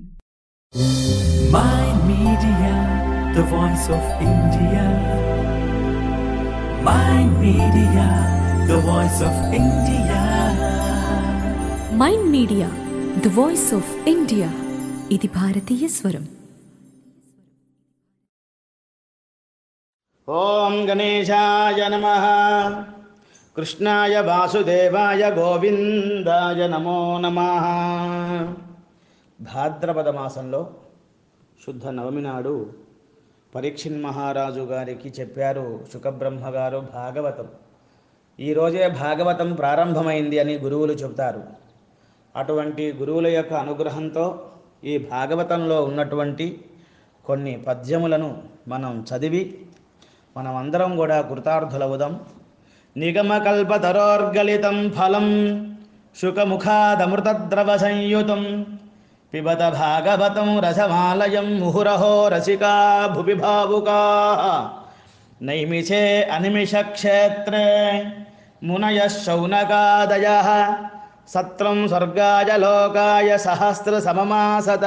Mind Media, the voice of India. Mind Media, the voice of India. Mind media the voice of India ఇది భారతీయ స్వరం ఓం గణేశాయ నమ కృష్ణాయ వాసుదేవాయ గోవిందాయ నమో నమ భాద్రపద మాసంలో శుద్ధ నవమి నాడు పరీక్షిన్ మహారాజు గారికి చెప్పారు సుఖబ్రహ్మ గారు భాగవతం ఈరోజే భాగవతం ప్రారంభమైంది అని గురువులు చెబుతారు అటువంటి గురువుల యొక్క అనుగ్రహంతో ఈ భాగవతంలో ఉన్నటువంటి కొన్ని పద్యములను మనం చదివి మనం అందరం కూడా కృతార్థులవుదాం నిగమకల్పతరోర్గలితం ఫలం శుకముఖాదమృతద్రవ సంయుతం పిబత భాగవతం రసమాలయం ముహురహో రసికా భువి భావుకా నైమిషే అనిమిషక్షేత్రే మునయ శౌనకాదయ సత్రం స్వర్గాయ లోకాయ సహస్ర సమమాసత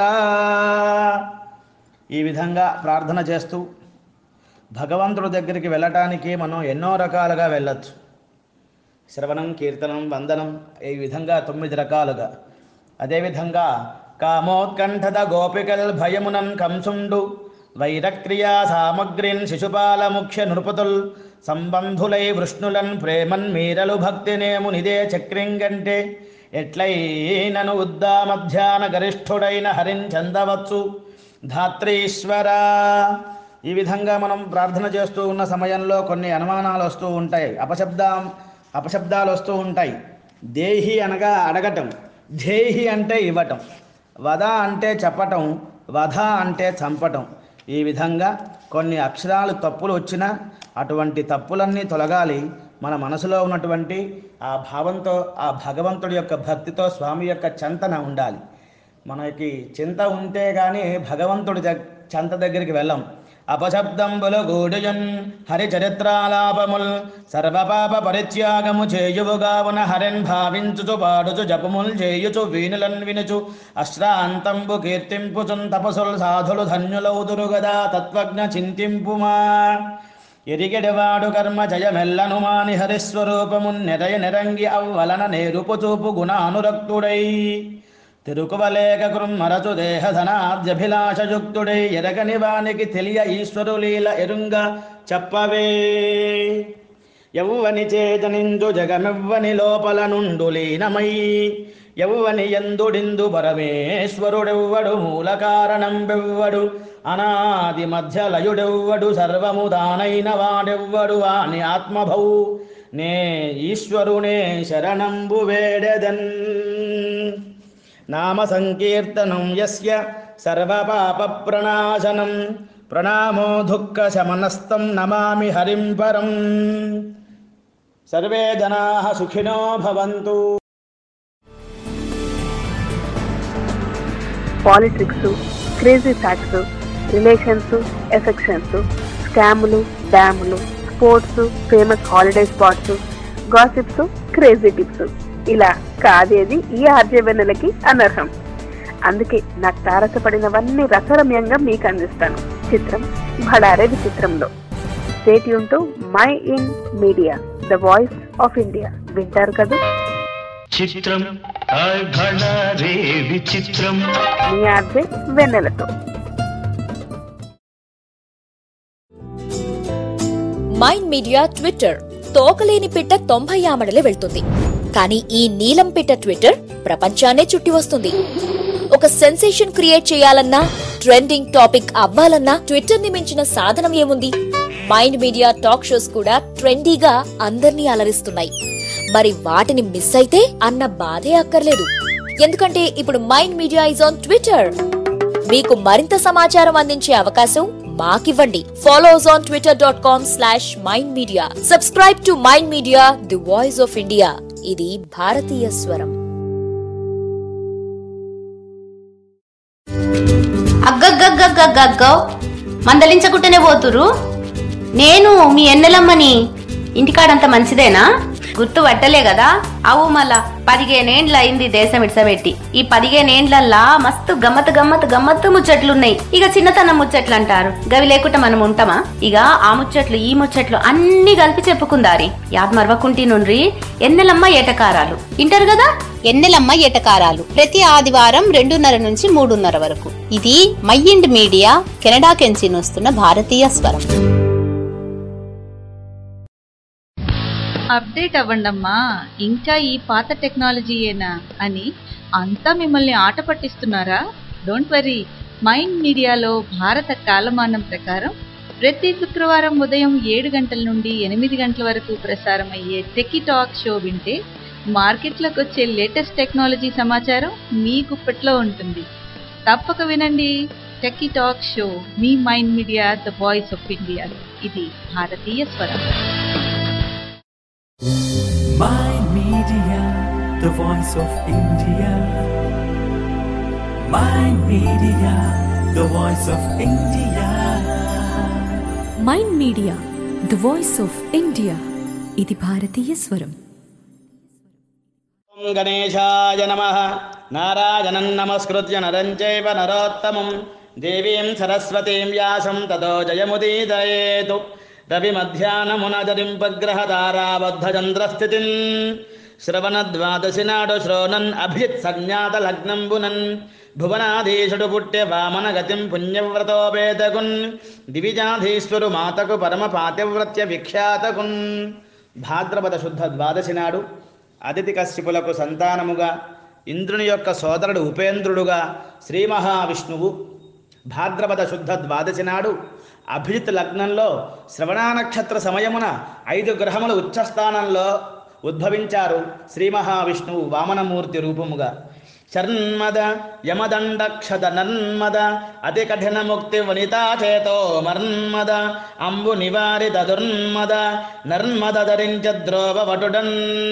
ఈ విధంగా ప్రార్థన చేస్తూ భగవంతుడి దగ్గరికి వెళ్ళటానికి మనం ఎన్నో రకాలుగా వెళ్ళొచ్చు శ్రవణం కీర్తనం వందనం ఈ విధంగా తొమ్మిది రకాలుగా అదేవిధంగా కామోత్కంఠత గోపికల్ భయమునన్ కంసుండు వైరక్రియా సామగ్రిన్ శిశుపాల ముఖ్య నృపతుల్ సంబంధులై వృష్ణులన్ ప్రేమన్ మీరలు భక్తినేము నిదే చక్రింగంటే ఎట్లయినను ఉద్దామధ్యాన గరిష్ఠుడైన హరిన్ చందవచ్చు ధాత్రీశ్వర ఈ విధంగా మనం ప్రార్థన చేస్తూ ఉన్న సమయంలో కొన్ని అనుమానాలు వస్తూ ఉంటాయి అపశబ్దం అపశబ్దాలు వస్తూ ఉంటాయి దేహి అనగా అడగటం ధేహి అంటే ఇవ్వటం వద అంటే చెప్పటం వధ అంటే చంపటం ఈ విధంగా కొన్ని అక్షరాలు తప్పులు వచ్చినా అటువంటి తప్పులన్నీ తొలగాలి మన మనసులో ఉన్నటువంటి ఆ భావంతో ఆ భగవంతుడి యొక్క భక్తితో స్వామి యొక్క చింతన ఉండాలి మనకి చింత ఉంటే కానీ భగవంతుడి దగ్- చెంత దగ్గరికి వెళ్ళం అపశబ్దంబులు గూడుయన్ హరి చరిత్రాలాపముల్ సర్వపాప పరిత్యాగము చేయువుగావున హరిన్ భావించుచు పాడుచు జపముల్ చేయుచు వీణులన్ వినుచు అశ్రాంతంబు కీర్తింపుచున్ తపసుల్ సాధులు ధన్యులౌదురు గదా తత్వజ్ఞ చింతింపుమా ఎరిగెడవాడు కర్మ జయమెల్లను మాని హరిస్వరూపమున్ నెరయ నిరంగి అవ్వలన నేరుపు చూపు గుణానురక్తుడై తిరుకువలేక కృమ్మరచు దేహధనాద్యభిలాషయుక్తుడై ఎరగని వానికి తెలియ ఈశ్వరులీల ఎరుంగ చెప్పవే ఎవ్వని చేతనిందు జగమెవ్వని లోపల నుండు లీనమై ఎవ్వని ఎందుడిందు పరమేశ్వరుడెవ్వడు మూల కారణం బెవ్వడు అనాది మధ్యలయుడెవ్వడు సర్వము దానైన వాడెవ్వడు వాని ఆత్మభౌ నే ఈశ్వరునే శరణంబు వేడెదన్ నామ సంకీర్తనం యస్య సర్వపాప ప్రణాశనం ప్రణామో దుఃఖ శమనస్తం నమామి హరిం పరం సర్వే జనా సుఖినో భవంతు politics crazy facts relations affections స్కాములు డ్యాములు sports famous holiday spots gossips crazy tips ఇలా కాదేది ఈ ఆర్జవెన్నెలకి అనర్హం అందుకే నాకు తారసపడినవన్నీ రసరమ్యంగా మీకు అందిస్తాను చిత్రం భడారే విచిత్రంలో స్టేట్ యూన్ to Mind Media the voice of India వింటారు కదా చిత్రం రే విచిత్రం మీ ఆర్జే వెన్నెలతో మైండ్ మీడియా ట్విట్టర్ తోకలేని పిట్ట తొంభై ఆమడలే వెళ్తుంది కానీ ఈ నీలం పిట్ట ట్విట్టర్ ప్రపంచాన్నే చుట్టి వస్తుంది ఒక సెన్సేషన్ క్రియేట్ చేయాలన్నా ట్రెండింగ్ టాపిక్ అవ్వాలన్నా ట్విట్టర్ ని మించిన సాధనం ఏముంది మైండ్ మీడియా టాక్ షోస్ కూడా ట్రెండీగా అందర్నీ అలరిస్తున్నాయి మరి వాటిని మిస్ అయితే అన్న బాధే అక్కర్లేదు ఎందుకంటే ఇప్పుడు Mind Media is on Twitter మీకు మరింత సమాచారం అందించే అవకాశం మాకివ్వండి follows on Twitter dot com slash Mind Media subscribe to Mind media the voice of India ఇది భారతీయ స్వరం అగ్గగ్గగ్గగ్గగ్గో మందలించకుంటేనే పోతురు నేను మీ ఎన్నెలమ్మని ఇంటికాడంత మంచిదేనా గుర్తు పట్టలే కదా అవు మళ్ళా పదిహేనేండ్ల అయింది దేశం ఇడ్సబెట్టి ఈ పదిహేనేండ్లల్లా మస్తు గమ్మత్ గమ్మత్ గమ్మత్తు ముచ్చట్లున్నాయి ఇక చిన్నతనం ముచ్చట్లు అంటారు గవి లేకుండా మనం ఉంటామా ఇక ఆ ముచ్చట్లు ఈ ముచ్చట్లు అన్ని కలిపి చెప్పుకుందారి యాద్ మరవకుంటి నుండ్రి ఎన్నెలమ్మ ఏటకారాలు ఇంటారు కదా ఎన్నెలమ్మ ఎటకారాలు ప్రతి ఆదివారం రెండున్నర నుంచి మూడున్నర వరకు ఇది మైండ్ మీడియా కెనడా కెంచి వస్తున్న భారతీయ స్వరం అప్డేట్ అవ్వండమ్మా ఇంకా ఈ పాత టెక్నాలజీయేనా అని అంతా మిమ్మల్ని ఆట పట్టిస్తున్నారా డోంట్ వరీ మైండ్ మీడియాలో భారత కాలమానం ప్రకారం ప్రతి శుక్రవారం ఉదయం ఏడు గంటల నుండి ఎనిమిది గంటల వరకు ప్రసారం అయ్యే టెకీ టాక్ షో వింటే మార్కెట్లోకి వచ్చే లేటెస్ట్ టెక్నాలజీ సమాచారం మీ గుప్పట్లో ఉంటుంది తప్పక వినండి టెకీ టాక్ షో మీ Mind media the voice of India ఇది భారతీయ స్వరం Mind Media, the voice of India. Mind Media, the voice of India. Mind media the voice of India ఇది భారతీయ స్వరం ఓం గణేశాయ నమ నారాయణం నమస్కృత్య నరం చైవ నరోత్తమం దేవీం సరస్వతీం వ్యాసం తతో జయముదీదయేతు రవిమధ్యాహ్నమునదరింపగ్రహతారాబద్ధచంద్రస్థితిం శ్రవణద్వాదశి నాడు శ్రోణన్ అభిజిత్ సంజ్ఞాత లగ్నంబునన్ భువనాధీశుడు పుట్టే వామన గతిం పుణ్యవ్రతోపేతకున్ దివిజాధీశ్వరు మాతకు పరమ పాతివ్రత్య విఖ్యాతకున్ భాద్రపద శుద్ధ ద్వాదశి నాడు అదితి కశ్యపులకు సంతానముగా ఇంద్రుని యొక్క సోదరుడు ఉపేంద్రుడుగా శ్రీ మహావిష్ణువు భాద్రపద శుద్ధ ద్వాదశి నాడు అభిజిత్ లగ్నంలో శ్రవణ నక్షత్ర సమయమున ఐదు గ్రహములు ఉచ్చస్థానంలో ఉద్భవించారు శ్రీ మహావిష్ణువు వామనమూర్తి రూపముగా శర్మద యమదండక్షద నన్మద అతి కఠిన ముక్తి వనితా చేతో మర్మద అంబు నివారిత దుర్మద నర్మద ధరించ ద్రోవవటుడన్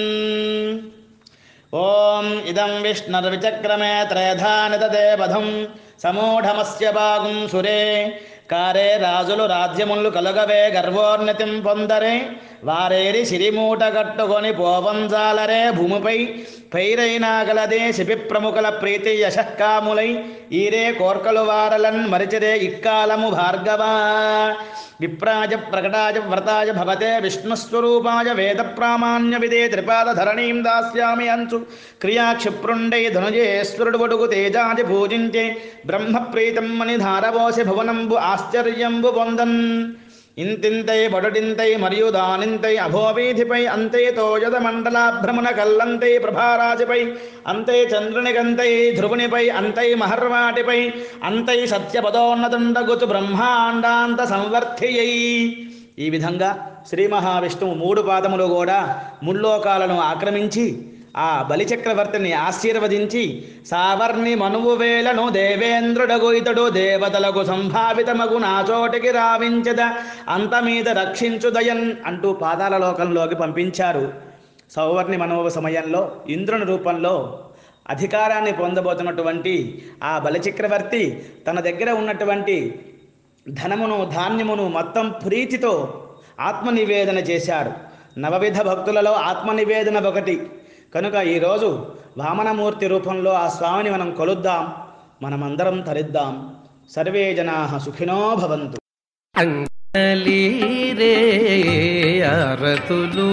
ఓం ఇదం విష్ణుర్విచక్రమే త్రయధానితదేవధం సమూఢమస్య భాగం సురే కారే రాజులు రాజ్యములు కలుగవే గర్వోన్నతిం పొందరే వారేరి సిరిమూట కట్టుకొని పోవంజాలరే భూమిపై పైరైనా గలదే శిపి ప్రముఖుల ప్రీతి యశకాములై ఈరే కోర్కలు వారలన్ మరిచిరే ఇక్కాలము భార్గవా విప్రాజ ప్రకటాజ వ్రతాజ భవతే విష్ణుస్వరూపాయ వేద ప్రామాణ్య విదే త్రిపాద ధరణీం దాస్యామి అంచు క్రియా క్షిప్రుండై ధనుజేశ్వరుడు ఒడుగు తేజాది పూజించే బ్రహ్మ ప్రీతం మని ధారవోసి భువనంబు ఆశ్చర్యంబు పొందన్ ఇంతింతై బడుడింతై మరియు దానింతై అభోవీధిపై అంతే తోయద మండలాభ్రమణ కల్లంతై ప్రభారాజిపై అంతై చంద్రునిగంతై ధ్రువునిపై అంతై మహర్వాటిపై అంతై సత్యపదోన్నతుండగుతు బ్రహ్మాండాంత సంవర్ధియై ఈ విధంగా శ్రీ మహావిష్ణువు మూడు పాదములు కూడా ముల్లోకాలను ఆక్రమించి ఆ బలిచక్రవర్తిని ఆశీర్వదించి సావర్ణి మనువు వేలను దేవేంద్రుడగు ఇతడు దేవతలకు సంభావితమగు నా చోటికి రావించద అంత మీద రక్షించుదయన్ అంటూ పాదాల లోకంలోకి పంపించారు సౌవర్ణి మనువు సమయంలో ఇంద్రుని రూపంలో అధికారాన్ని పొందబోతున్నటువంటి ఆ బలిచక్రవర్తి తన దగ్గర ఉన్నటువంటి ధనమును ధాన్యమును మొత్తం ప్రీతితో ఆత్మనివేదన చేశాడు నవవిధ భక్తులలో ఆత్మనివేదన ఒకటి కనుక ఈరోజు వామనమూర్తి రూపంలో ఆ స్వామిని మనం కొలుద్దాం మనమందరం తరిద్దాం సర్వే జనా సుఖినో భవంతు అంగలీరే అరతులు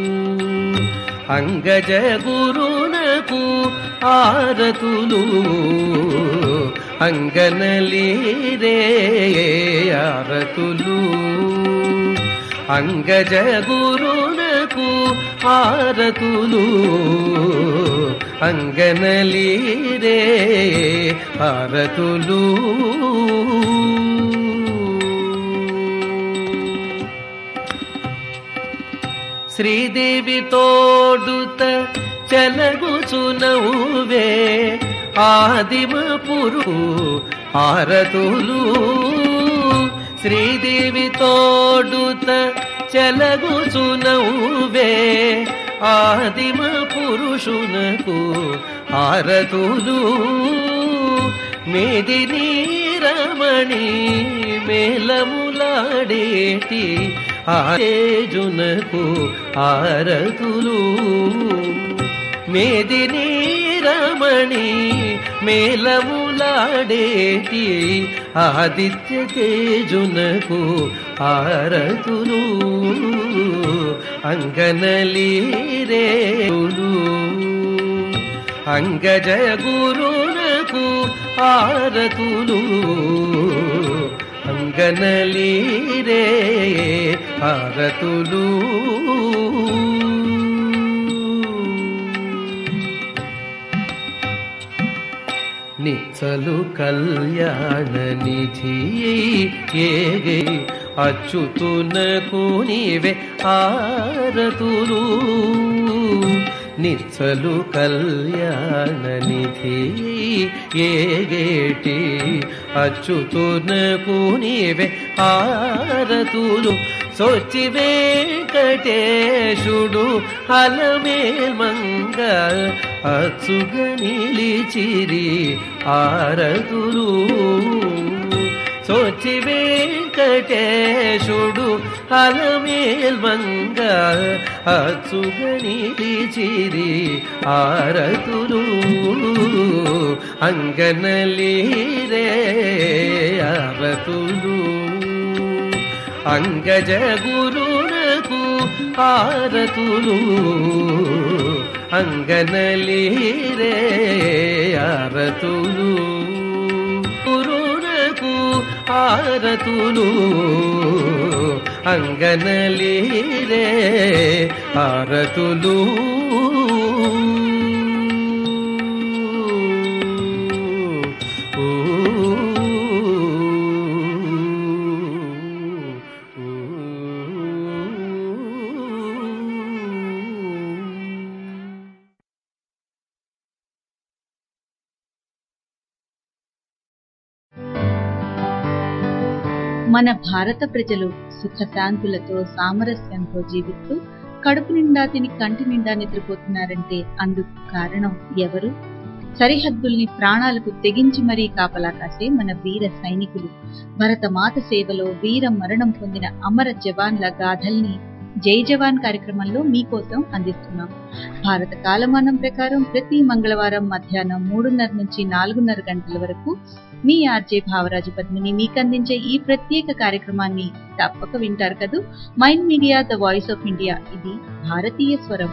అంగజ గురునకు ఆరతులు అంగనలీరే ఆరతులు అంగజ గురునకు ఆరతులు అంగనలీరే ఆరతులు శ్రీదేవి తోడుత చెలగుచునవువే ఆదిమ పురు ఆరతులు శ్రీదేవి తోడుత చెలగుచునవువే ఆదిమ పురుషునకు ఆరతులు మేదిని రమణి మేలములాడేటి ఆజునకు ఆరతులు మేదిని రమణి మేలములాడేటి ఆదిత్య తేజునకు ఆరతులు అంగనలీరేలు అంగజ గురునకు ఆరతులు అంగనలీరే ఆరతులు నిచ్చలు కళ్యాణ నిధి ఏగే అచ్యుతునకు నీవే ఆరతులు నిచ్చలు కళ్యాణ నిధి ఏగేటి అచ్యుతునకు నీవే ఆరతులు సొచ్చి వెంకటేశుడు అలమేల్ మంగ అచ్చుగ నిలిచిరి ఆరతులు సోచి వెంకటేశుడు అలమేల్ మంగ అచ్చుగ నిలిచిరి ఆరతులు అంగనలీరే ఆరతులు అంగజ గురునకు ఆరతులు అంగనలీరే ఆరతులు గురునకు ఆరతులు అంగనలీరే ఆరతులు మన భారత ప్రజలు సుఖశాంతులతో సామరస్యంతో జీవిస్తూ కడుపు నిండా తిని కంటి నిండా నిద్రపోతున్నారంటే అందుకు కారణం ఎవరు సరిహద్దుల్ని ప్రాణాలకు తెగించి మరీ కాపలా కాసే మన వీర సైనికులు భరతమాత సేవలో వీర మరణం పొందిన అమర జవాన్ల గాథల్ని జై జవాన్ కార్యక్రమంలో మీకోసం అందిస్తున్నాం భారత కాలమానం ప్రకారం ప్రతి మంగళవారం మధ్యాహ్నం మూడున్నర నుంచి నాలుగున్నర గంటల వరకు మీ ఆర్జే భావరాజు పద్మిని మీకు అందించే ఈ ప్రత్యేక కార్యక్రమాన్ని తప్పక వింటారు కదూ mind media the voice of India ఇది భారతీయ స్వరం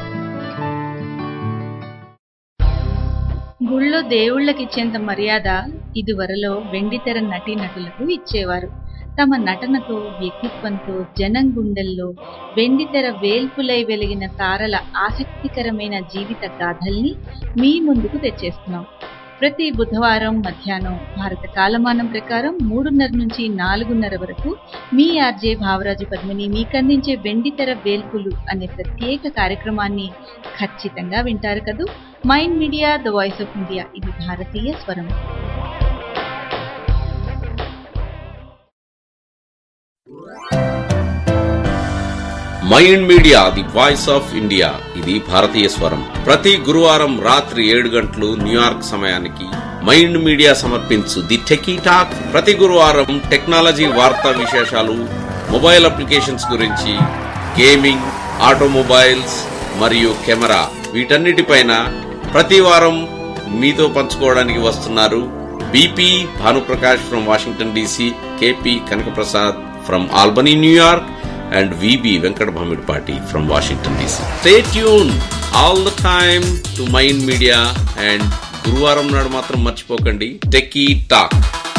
గుళ్ళో దేవుళ్ళకిచ్చేంత మర్యాద ఇదివరలో వెండితెర నటీనటులకు ఇచ్చేవారు తమ నటనతో వ్యక్తిత్వంతో జనం గుండెల్లో వెండితెర వేల్పులై వెలిగిన తారల ఆసక్తికరమైన జీవిత గాథల్ని మీ ముందుకు తెచ్చేస్తున్నాం ప్రతి బుధవారం మధ్యాహ్నం భారత కాలమానం ప్రకారం మూడున్నర నుంచి నాలుగున్నర వరకు మీ ఆర్జే భావరాజు పద్మిని మీకందించే వెండితెర వేల్పులు అనే ప్రత్యేక కార్యక్రమాన్ని ఖచ్చితంగా వింటారు కదూ mind media the voice of India ఇది భారతీయ స్వరం mind media the voice of India ఇది భారతీయ స్వరం ప్రతి గురువారం రాత్రి ఏడు గంటలు న్యూయార్క్ సమయానికి మైండ్ మీడియా సమర్పించు ది టెకీ టాక్ ప్రతి గురువారం టెక్నాలజీ వార్తా విశేషాలు మొబైల్ అప్లికేషన్స్ గురించి గేమింగ్ ఆటోమొబైల్స్ మరియు కెమెరా వీటన్నిటిపైన ప్రతి వారం మీతో పంచుకోవడానికి వస్తున్నారు BP Bhanuprakash from Washington DC KP Kanakaprasad from Albany New York and VB Venkat Bhamidpati from Washington DC. Stay tuned all the time to Mind Media and గురువారం నాడు మాత్రం మర్చిపోకండి టెకీ టాక్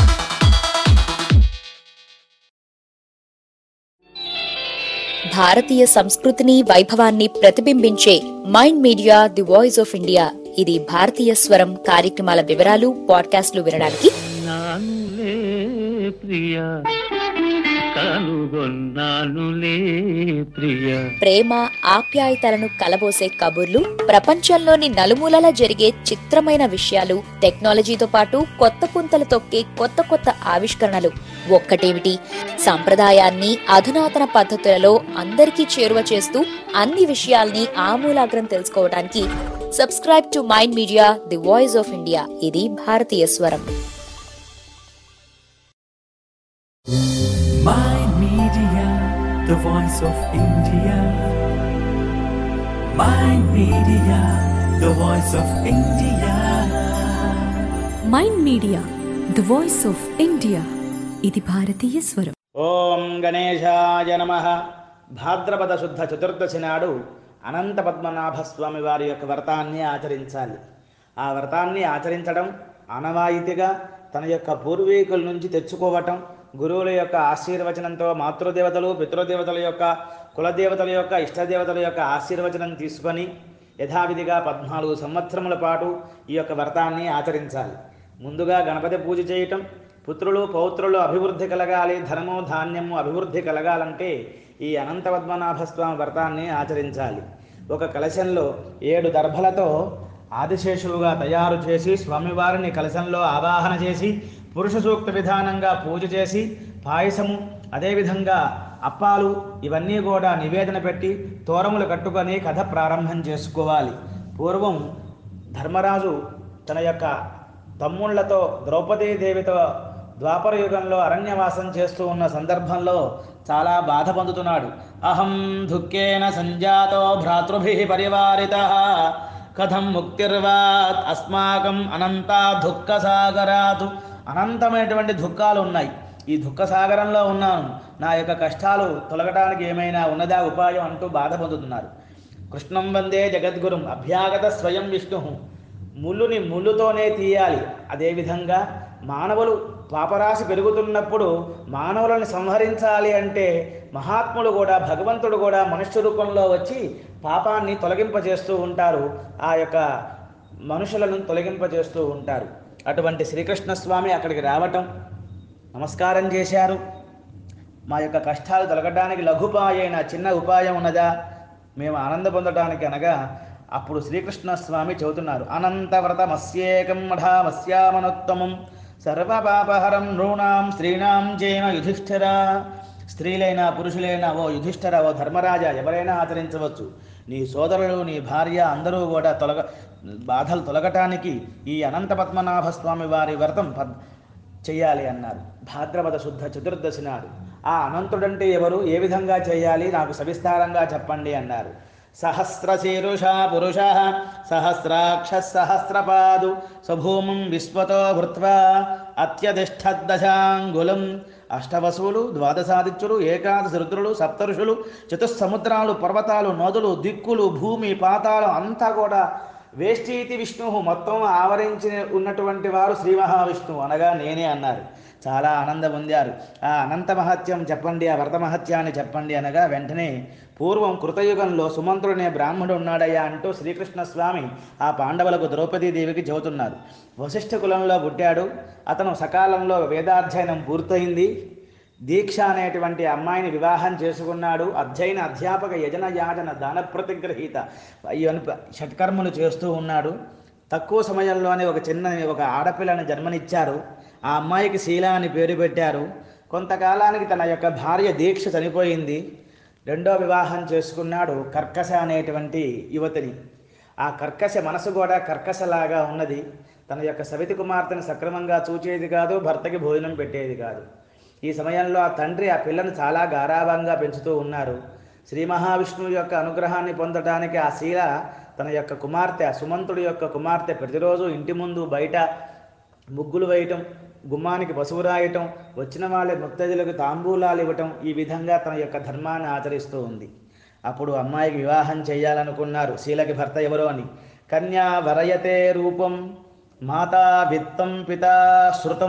భారతీయ సంస్కృతిని వైభవాన్ని ప్రతిబింబించే Mind media the voice of India ఇది భారతీయ స్వరం కార్యక్రమాల వివరాలు పాడ్కాస్ట్లు వినడానికి నానులే ప్రియ కనుగొన్నానులే ప్రియ ప్రేమ ఆప్యాయతలను కలబోసే కబుర్లు ప్రపంచంలోని నలుమూలలా జరిగే చిత్రమైన విషయాలు టెక్నాలజీతో పాటు కొత్త పుంతలు తొక్కే కొత్త కొత్త ఆవిష్కరణలు ఒక్కటేమిటి సంప్రదాయాన్ని అధునాతన పద్ధతులలో అందరికీ చేరువ చేస్తూ అన్ని విషయాల్ని ఆమూలాగ్రం తెలుసుకోవడానికి subscribe to Mind media the voice of India ఇది భారతీయ స్వరం Mind Media, the voice of India. Mind Media, the voice of India. Mind media the voice of India ఇది భారతీయ స్వరం ఓం గణేశాయ నమ భాద్రపద శుద్ధ చతుర్దశి నాడు అనంత పద్మనాభ స్వామి వారి యొక్క వ్రతాన్ని ఆచరించాలి ఆ వ్రతాన్ని ఆచరించడం ఆనవాయితీగా తన యొక్క పూర్వీకుల నుంచి తెచ్చుకోవటం గురువుల యొక్క ఆశీర్వచనంతో మాతృదేవతలు పితృదేవతల యొక్క కులదేవతల యొక్క ఇష్టదేవతల యొక్క ఆశీర్వచనం తీసుకొని యథావిధిగా పద్నాలుగు సంవత్సరముల పాటు ఈ యొక్క వ్రతాన్ని ఆచరించాలి ముందుగా గణపతి పూజ చేయటం పుత్రులు పౌత్రులు అభివృద్ధి కలగాలి ధనము ధాన్యము అభివృద్ధి కలగాలంటే ఈ అనంత పద్మనాభ స్వామి వ్రతాన్ని ఆచరించాలి ఒక కలశంలో ఏడు దర్భలతో ఆదిశేషువుగా తయారు చేసి స్వామివారిని కలశంలో ఆవాహన చేసి పురుష సూక్త విధానంగా పూజ చేసి పాయసము అదేవిధంగా అప్పాలు ఇవన్నీ కూడా నివేదన పెట్టి తోరములు కట్టుకొని కథ ప్రారంభం చేసుకోవాలి పూర్వం ధర్మరాజు తన యొక్క తమ్ముళ్లతో ద్రౌపదీదేవితో ద్వాపర యుగంలో అరణ్యవాసం చేస్తూ ఉన్న సందర్భంలో చాలా బాధ పొందుతున్నాడు అహం దుఃఖేన సంజాతో భ్రాతృభి పరివారిత కథం ముక్తిర్వాత్ అస్మాకం అనంత దుఃఖ సాగరాతు అనంతమైనటువంటి దుఃఖాలు ఉన్నాయి ఈ దుఃఖ సాగరంలో ఉన్నాను నా యొక్క కష్టాలు తొలగడానికి ఏమైనా ఉన్నదా ఉపాయం అంటూ బాధ పొందుతున్నారు కృష్ణం వందే జగద్గురుం అభ్యాగత స్వయం విష్ణు ముళ్ళుని ముళ్ళుతోనే తీయాలి అదేవిధంగా మానవులు పాపరాశి పెరుగుతున్నప్పుడు మానవులను సంహరించాలి అంటే మహాత్ములు కూడా భగవంతుడు కూడా మనుష్య రూపంలో వచ్చి పాపాన్ని తొలగింపజేస్తూ ఉంటారు ఆ యొక్క మనుషులను తొలగింపజేస్తూ ఉంటారు అటువంటి శ్రీకృష్ణ స్వామి అక్కడికి రావటం నమస్కారం చేశారు మా యొక్క కష్టాలు తొలగడానికి లఘుపాయైన చిన్న ఉపాయం ఉన్నదా మేము ఆనంద పొందడానికి అనగా అప్పుడు శ్రీకృష్ణ స్వామి చెబుతున్నారు అనంతవ్రతమస్యేకం మఠామస్యామనోత్తమం సర్వపాపహరం నృణాం స్త్రీణాం చేమ యుధిష్ఠిర స్త్రీలైనా పురుషులైనా ఓ యుధిష్ఠిర ఓ ధర్మరాజా ఎవరైనా ఆచరించవచ్చు నీ సోదరులు నీ భార్య అందరూ కూడా తొలగ బాధలు తొలగటానికి ఈ అనంత పద్మనాభ స్వామి వారి వ్రతం పద్ చెయ్యాలి అన్నారు భాద్రపద శుద్ధ చతుర్దశి నాడు ఆ అనంతుడంటే ఎవరు ఏ విధంగా చేయాలి నాకు సవిస్తారంగా చెప్పండి అన్నారు సహస్రశీరుష పురుష సహస్రాక్ష సహస్రపాదు స్వభూమం విశ్వతో భృత్వా అత్యధిష్ఠద్దశాంగులం అష్టవసువులు ద్వాదశాదిత్యులు ఏకాదశ రుద్రులు సప్తఋషులు చతుస్సముద్రాలు పర్వతాలు నదులు దిక్కులు భూమి పాతాళం అంతా కూడా వేష్టీతి విష్ణు మొత్తం ఆవరించి ఉన్నటువంటి వారు శ్రీ మహావిష్ణువు అనగా నేనే అన్నారు చాలా ఆనందం పొందారు ఆ అనంత మహత్యం చెప్పండి ఆ వ్రత మహత్యాన్ని చెప్పండి అనగా వెంటనే పూర్వం కృతయుగంలో సుమంత్రుడనే బ్రాహ్మడు ఉన్నాడయ్యా అంటూ శ్రీకృష్ణ స్వామి ఆ పాండవులకు ద్రౌపదీదేవికి చెబుతున్నారు వశిష్ఠ కులంలో పుట్టాడు అతను సకాలంలో వేదాధ్యయనం పూర్తయింది దీక్ష అనేటువంటి అమ్మాయిని వివాహం చేసుకున్నాడు అధ్యయన అధ్యాపక యజన యాజన దాన ప్రతిగ్రహీత ఇవన్నీ షట్కర్మలు చేస్తూ ఉన్నాడు తక్కువ సమయంలోనే ఒక చిన్న ఒక ఆడపిల్లని జన్మనిచ్చారు ఆ అమ్మాయికి శీల అని పేరు పెట్టారు కొంతకాలానికి తన యొక్క భార్య దీక్ష చనిపోయింది రెండో వివాహం చేసుకున్నాడు కర్కశ అనేటువంటి యువతిని ఆ కర్కశ మనసు కూడా కర్కశలాగా ఉన్నది తన యొక్క సవితి కుమార్తెను సక్రమంగా చూచేది కాదు భర్తకి భోజనం పెట్టేది కాదు ఈ సమయంలో ఆ తండ్రి ఆ పిల్లను చాలా గారాభంగా పెంచుతూ ఉన్నారు శ్రీ మహావిష్ణువు యొక్క అనుగ్రహాన్ని పొందడానికి ఆ శీల తన యొక్క కుమార్తె ఆ సుమంతుడి యొక్క కుమార్తె ప్రతిరోజు ఇంటి ముందు బయట ముగ్గులు వేయటం గుమ్మానికి పసుపు రాయటం వచ్చిన వాళ్ళ ముత్తజులకు తాంబూలాలు ఇవ్వటం ఈ విధంగా తన యొక్క ధర్మాన్ని ఆచరిస్తూ ఉంది అప్పుడు అమ్మాయికి వివాహం చేయాలనుకున్నారు శీలకి భర్త ఎవరో అని కన్యా వరయతే రూపం మాతా విత్తం పితా శృతం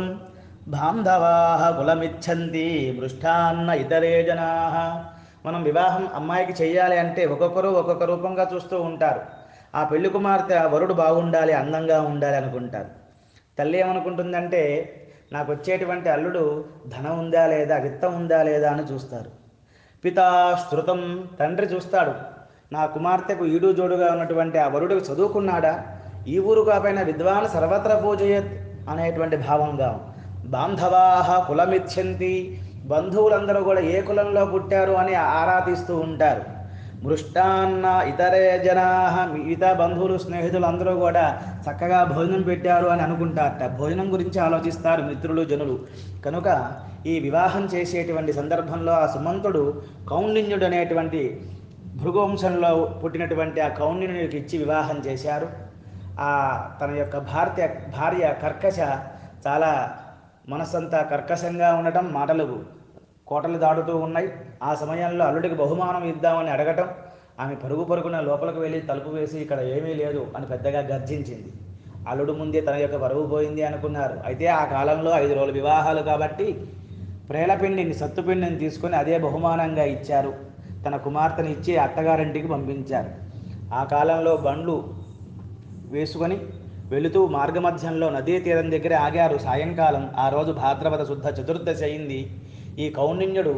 బాంధవాహ కులమిచ్చంతి మృష్టాన్న ఇతరే జనా మనం వివాహం అమ్మాయికి చేయాలి అంటే ఒక్కొక్కరు ఒక్కొక్క రూపంగా చూస్తూ ఉంటారు ఆ పెళ్లి కుమార్తె ఆ వరుడు బాగుండాలి అందంగా ఉండాలి అనుకుంటారు తల్లి ఏమనుకుంటుందంటే నాకు వచ్చేటువంటి అల్లుడు ధనం ఉందా లేదా విత్తం ఉందా లేదా అని చూస్తారు పితా శృతం తండ్రి చూస్తాడు నా కుమార్తెకు ఈడు జోడుగా ఉన్నటువంటి ఆ వరుడికి చదువుకున్నాడా ఈ ఊరు కాపైన విద్వాన్ సర్వత్ర పూజయత్ అనేటువంటి భావంగా బాంధవాహ కులమిచ్చంతి బంధువులందరూ కూడా ఏ కులంలో పుట్టారు అని ఆరా తీస్తూ ఉంటారు మృష్టాన్న ఇతరే జనా మిగతా బంధువులు స్నేహితులు అందరూ కూడా చక్కగా భోజనం పెట్టారు అని అనుకుంటారట భోజనం గురించి ఆలోచిస్తారు మిత్రులు జనులు కనుక ఈ వివాహం చేసేటువంటి సందర్భంలో ఆ సుమంతుడు కౌండిన్యుడు అనేటువంటి భృగువంశంలో పుట్టినటువంటి ఆ కౌండిన్యుడికి ఇచ్చి వివాహం చేశారు ఆ తన యొక్క భార్య భార్య కర్కశ చాలా మనసంతా కర్కశంగా ఉండటం మాటలు కోటలు దాటుతూ ఉన్నాయి ఆ సమయంలో అల్లుడికి బహుమానం ఇద్దామని అడగటం ఆమె పరుగు పరుగున లోపలికి వెళ్ళి తలుపు వేసి ఇక్కడ ఏమీ లేదు అని పెద్దగా గర్జించింది అల్లుడు ముందే తన యొక్క పరువు పోయింది అనుకున్నారు అయితే ఆ కాలంలో ఐదు రోజుల వివాహాలు కాబట్టి ప్రేలపిండిని సత్తుపిండిని తీసుకొని అదే బహుమానంగా ఇచ్చారు తన కుమార్తెని ఇచ్చి అత్తగారింటికి పంపించారు ఆ కాలంలో బండ్లు వేసుకొని వెళుతూ మార్గమధ్యంలో నదీ తీరం దగ్గర ఆగారు సాయంకాలం ఆ రోజు భాద్రపద శుద్ధ చతుర్దశి అయింది ఈ కౌండిన్యుడు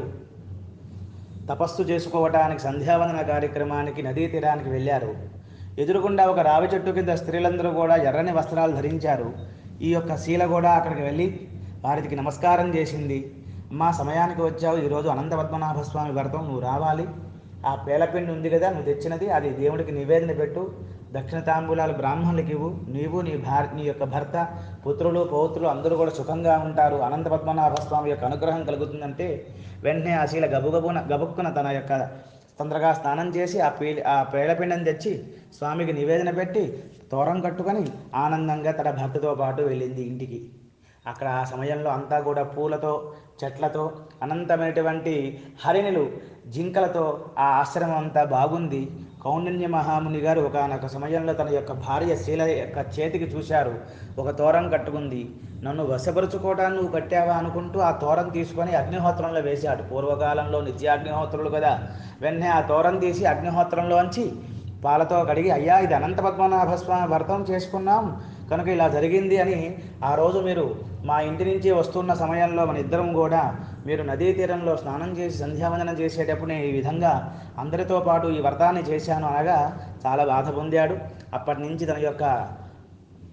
తపస్సు చేసుకోవటానికి సంధ్యావందన కార్యక్రమానికి నదీ తీరానికి వెళ్ళారు ఎదురుగుండా ఒక రావి చెట్టు కింద స్త్రీలందరూ కూడా ఎర్రని వస్త్రాలు ధరించారు ఈ యొక్క శీల కూడా అక్కడికి వెళ్ళి వారికి నమస్కారం చేసింది అమ్మా సమయానికి వచ్చావు ఈరోజు అనంత పద్మనాభ స్వామి వ్రతం నువ్వు రావాలి ఆ పేలపిండి ఉంది కదా నువ్వు తెచ్చినది అది దేవుడికి నివేదన పెట్టు దక్షిణ తాంబూలాలు బ్రాహ్మణులకి ఇవ్వు నీవు నీ భార్ నీ యొక్క భర్త పుత్రులు పౌత్రులు అందరూ కూడా సుఖంగా ఉంటారు అనంత పద్మనాభ స్వామి యొక్క అనుగ్రహం కలుగుతుందంటే వెంటనే ఆ శీల గబుగబున గబుక్కున తన యొక్క తొందరగా స్నానం చేసి ఆ పీ ఆ పేలపిండిని తెచ్చి స్వామికి నివేదన పెట్టి తోరం కట్టుకొని ఆనందంగా తన భర్తతో పాటు వెళ్ళింది ఇంటికి అక్కడ ఆ సమయంలో అంతా కూడా పూలతో చెట్లతో అనంతమైనటువంటి హరిణులు జింకలతో ఆ ఆశ్రమం అంతా బాగుంది కౌండిన్య మహాముని గారు ఒకనొక సమయంలో తన యొక్క భార్య శీల యొక్క చేతికి చూశారు ఒక తోరం కట్టుకుంది నన్ను వశపరుచుకోవడానికి నువ్వు కట్టావా అనుకుంటూ ఆ తోరం తీసుకొని అగ్నిహోత్రంలో వేశాడు పూర్వకాలంలో నిత్యాగ్నిహోత్రులు కదా వెంటనే ఆ తోరం తీసి అగ్నిహోత్రంలోంచి పాలతో కడిగి అయ్యా ఇది అనంత పద్మనాభ స్వామి వ్రతం చేసుకున్నాం కనుక ఇలా జరిగింది అని ఆ రోజు మీరు మా ఇంటి నుంచి వస్తున్న సమయంలో మన ఇద్దరం కూడా మీరు నదీ తీరంలో స్నానం చేసి సంధ్యావందనం చేసేటప్పుడు నేను ఈ విధంగా అందరితో పాటు ఈ వ్రతాన్ని చేశాను అనగా చాలా బాధ పొందాడు అప్పటి నుంచి తన యొక్క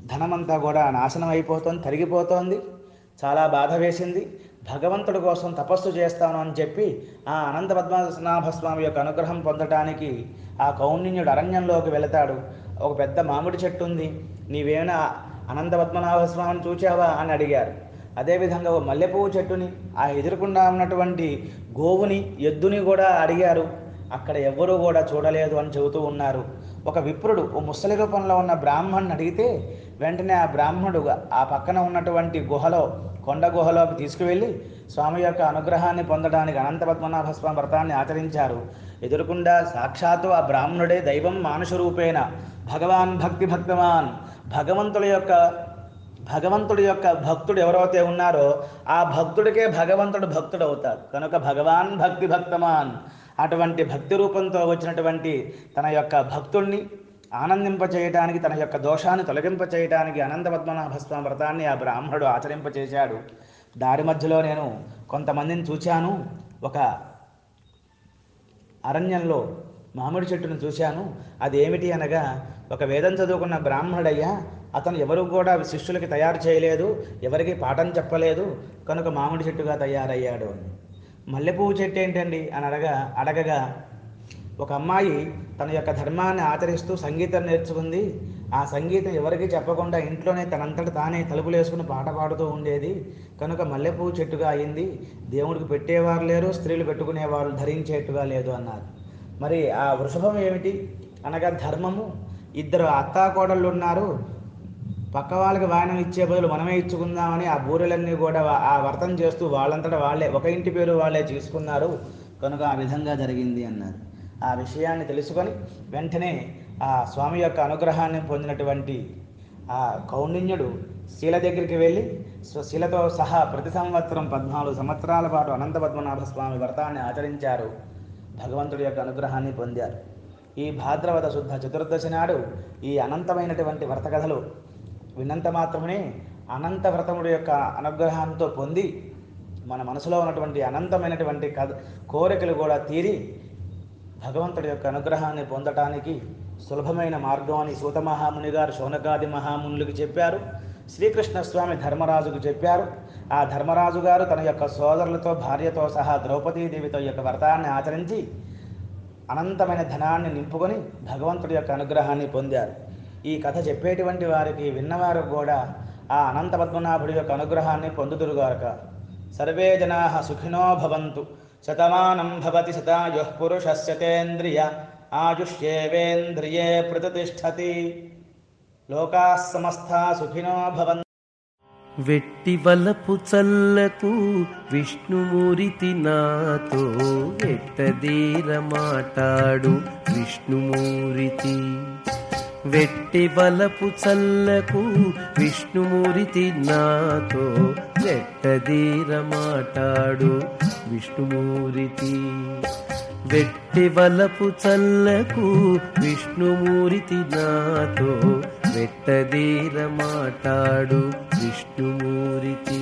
ధనమంతా కూడా నాశనం అయిపోతుంది తరిగిపోతోంది చాలా బాధ వేసింది భగవంతుడి కోసం తపస్సు చేస్తాను అని చెప్పి ఆ అనంత పద్మనాభ స్వామి యొక్క అనుగ్రహం పొందటానికి ఆ కౌండిన్యుడు అరణ్యంలోకి వెళతాడు ఒక పెద్ద మామిడి చెట్టు ఉంది నీవేమైనా అనంత పద్మనాభ స్వామిని చూచావా అని అడిగారు అదేవిధంగా ఓ మల్లెపువ్వు చెట్టుని ఆ ఎదురుకుండా ఉన్నటువంటి గోవుని ఎద్దుని కూడా అడిగారు అక్కడ ఎవ్వరూ కూడా చూడలేదు అని చెబుతూ ఉన్నారు ఒక విప్రుడు ఓ ముసలి రూపంలో ఉన్న బ్రాహ్మణ్ణి అడిగితే వెంటనే ఆ బ్రాహ్మణుడు ఆ పక్కన ఉన్నటువంటి గుహలో కొండ గుహలోకి తీసుకువెళ్ళి స్వామి యొక్క అనుగ్రహాన్ని పొందడానికి అనంత పద్మనాభ స్వామి వ్రతాన్ని ఆచరించారు ఎదురుకుండా సాక్షాత్తు ఆ బ్రాహ్మణుడే దైవం మానుష రూపేణ భగవాన్ భక్తి భక్తవాన్ భగవంతుడి యొక్క భగవంతుడి యొక్క భక్తుడు ఎవరైతే ఉన్నారో ఆ భక్తుడికే భగవంతుడు భక్తుడు అవుతాడు కనుక భగవాన్ భక్తి భక్తమాన్ అటువంటి భక్తి రూపంతో వచ్చినటువంటి తన యొక్క భక్తుణ్ణి ఆనందింపచేయటానికి తన యొక్క దోషాన్ని తొలగింపచేయటానికి అనంత పద్మనాభ స్వామి వ్రతాన్ని ఆ బ్రాహ్మణుడు ఆచరింపచేశాడు దారి మధ్యలో నేను కొంతమందిని చూశాను ఒక అరణ్యంలో మామిడి చెట్టును చూశాను అది ఏమిటి అనగా ఒక వేదం చదువుకున్న బ్రాహ్మణుడయ్యా అతను ఎవరు కూడా శిష్యులకి తయారు చేయలేదు ఎవరికి పాఠం చెప్పలేదు కనుక మామిడి చెట్టుగా తయారయ్యాడు అని మల్లెపువ్వు చెట్టు ఏంటండి అని అడగా అడగగా ఒక అమ్మాయి తన యొక్క ధర్మాన్ని ఆచరిస్తూ సంగీతం నేర్చుకుంది ఆ సంగీతం ఎవరికి చెప్పకుండా ఇంట్లోనే తనంతట తానే తలుపులు వేసుకుని పాట పాడుతూ ఉండేది కనుక మల్లెపువ్వు చెట్టుగా అయింది దేవుడికి పెట్టేవారు లేరు స్త్రీలు పెట్టుకునేవారు ధరించేట్టుగా లేదు అన్నారు మరి ఆ వృషభం ఏమిటి అనగా ధర్మము ఇద్దరు అత్తాకోడళ్ళు ఉన్నారు పక్క వాళ్ళకి వాయనం ఇచ్చే బదులు మనమే ఇచ్చుకుందామని ఆ బూరెలన్నీ కూడా వా- ఆ వర్తం చేస్తూ వాళ్ళంతటా వాళ్ళే ఒక ఇంటి పేరు వాళ్ళే తీసుకున్నారు కనుక ఆ విధంగా జరిగింది అన్నారు ఆ విషయాన్ని తెలుసుకొని వెంటనే ఆ స్వామి యొక్క అనుగ్రహాన్ని పొందినటువంటి ఆ కౌండిన్యుడు శీల దగ్గరికి వెళ్ళి స్వ- శీలతో సహా ప్రతి సంవత్సరం పద్నాలుగు సంవత్సరాల పాటు అనంత పద్మనాభ స్వామి వ్రతాన్ని ఆచరించారు భగవంతుడి యొక్క అనుగ్రహాన్ని పొందారు ఈ భాద్రవద శుద్ధ చతుర్దశి నాడు ఈ అనంతమైనటువంటి వ్రత కథలు విన్నంత మాత్రమే అనంత వ్రతముడి యొక్క అనుగ్రహంతో పొంది మన మనసులో ఉన్నటువంటి అనంతమైనటువంటి కథ కోరికలు కూడా తీరి భగవంతుడి యొక్క అనుగ్రహాన్ని పొందటానికి సులభమైన మార్గం అని సూత మహాముని గారు శౌనకాది మహామునులకు చెప్పారు శ్రీకృష్ణ స్వామి ధర్మరాజుకు చెప్పారు ఆ ధర్మరాజు గారు తన యొక్క సోదరులతో భార్యతో సహా ద్రౌపదీదేవితో ఈ యొక్క వ్రతాన్ని ఆచరించి అనంతమైన ధనాన్ని నింపుకొని భగవంతుడి యొక్క అనుగ్రహాన్ని పొందారు ఈ కథ చెప్పేటువంటి వారికి విన్నవారు కూడా ఆ అనంత పద్మనాభుడి యొక్క అనుగ్రహాన్ని పొందుదురుగాక సర్వే జనా సుఖినో భవంతు శతమానం భవతి శతాయు పురుషస్యతేంద్రియ ఆయుష్యేవేంద్రియే ప్రతిష్టతి లోకా సమస్తా సుఖినో భవంతు వెట్టి వలపు చల్లకు విష్ణుమూరితి నాతో వెట్టదీర మాటాడు విష్ణుమూరితి వెట్టి వలపు చల్లకు విష్ణుమూరితి నాతో వెట్టదీర మాటాడు విష్ణుమూరితి వెట్టి వలపు చల్లకు విష్ణుమూరితి నాతో వెట్టదీర మాటాడు విష్ణుమూరితి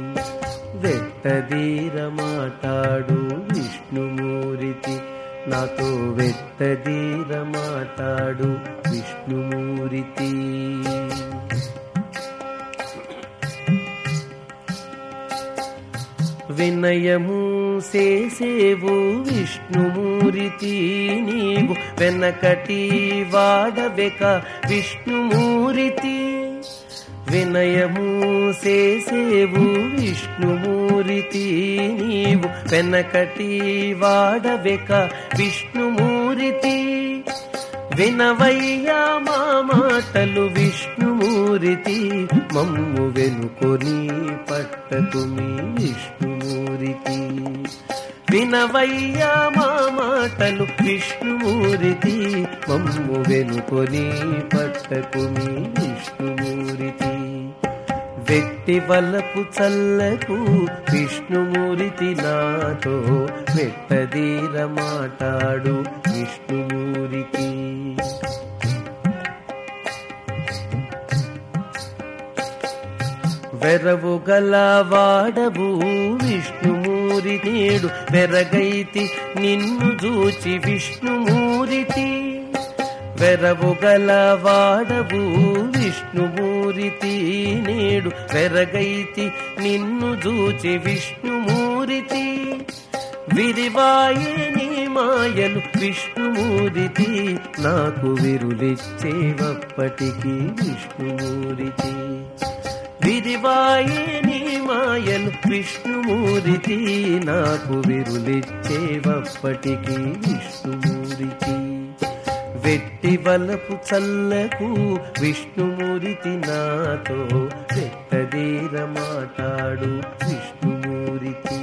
వెట్టదీర మాటాడు విష్ణుమూరితి నాతో వెట్టదీర మాటాడు విష్ణుమూరితి వినయము చేసేవు విష్ణుమూరితి నీవు వెనకటి వాడబెక విష్ణుమూరితి వినయము చేసేవు విష్ణుమూరితి నీవు వెనకటి వాడబెక విష్ణుమూరితి వినవయ్యా మా మాటలు విష్ణుమూరితి మమ్ము వెనుకొని పట్టకు మీ విష్ణుమూరితి వినవయ్యా మా మాటలు విష్ణుమూరితి మమ్ము వెనుకొని పట్టకు మీ విష్ణుమూరితి వెట్టి వలపు చల్లకు విష్ణుమూరితి నాతో వెట్టదీర మాటాడు విష్ణుమూరికి వెరవు గల వాడవు విష్ణుమూరి నేడు వెరగైతి నిన్ను చూచి విష్ణుమూరితి వెరవు గల వాడవు విష్ణుమూరితి నేడు వెరగైతి నిన్ను చూచి విష్ణుమూరితి విరివాయే నీ మాయలు విష్ణుమూరితి నాకు విరులిచ్చేవప్పటికి విష్ణుమూరితి విరివాయే నీ మాయలు విష్ణుమూరితి నాకు విరులిచ్చేవప్పటికి విష్ణుమూరితి వెట్టి వలపు చల్లకు విష్ణుమూరితి నాతో వెట్టదీర మాట్లాడు విష్ణుమూరితి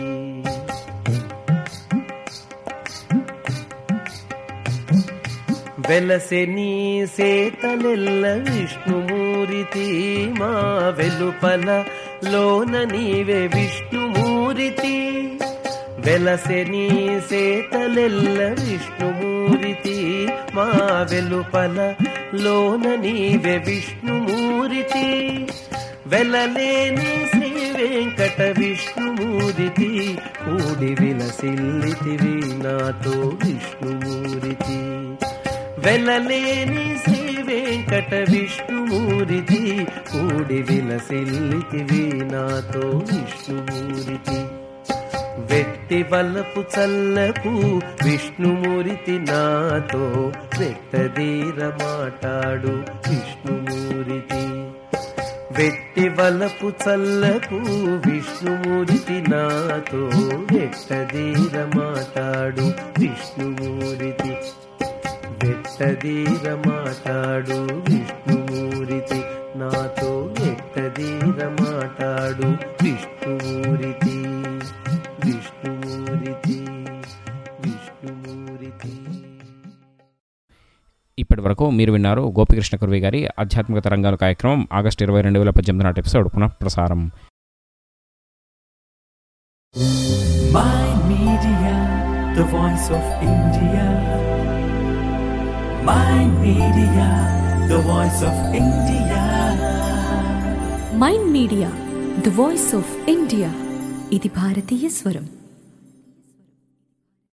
వెలసె నీ సేతలెల్ల విష్ణుమూరితి మా వెలుపల లోన నీవే విష్ణుమూరితి వెలసె నీ సేతలెల్ల విష్ణుమూరితి మా వెలుపల లోన నీవే విష్ణుమూరితి వెలలేని శ్రీ వెంకట విష్ణుమూరితి కూడి విలసిల్లితివి నాతో విష్ణుమూరితి వెలలేని శ్రీ వెంకట విష్ణుమూరితి కూడి విలసిల్లితివి నాతో విష్ణుమూరితి వెట్టి వలపు చల్లకు విష్ణుమూరితి నాతో వెట్టదీర మాటాడు విష్ణుమూరితి వెట్టి వలపు చల్లకు విష్ణుమూరితి నాతో వెట్టదీర మాటాడు విష్ణుమూరితి వెట్టదీర మాటాడు విష్ణుమూరితి నాతో వెట్టదీర మాటాడు విష్ణుమూరితి విష్ణుమూరితి విష్ణుమూరితి ఇప్పటి వరకు మీరు విన్నారు గోపికృష్ణ కుర్వి గారి ఆధ్యాత్మిక తరంగాల కార్యక్రమం ఆగస్టు ఇరవై రెండు వేల పద్దెనిమిది నాటి ఎపిసోడ్ పునః ప్రసారం Mind Media, the voice of India. Mind Media, the voice of India. Mind media the voice of India ఇది భారతీయ స్వరం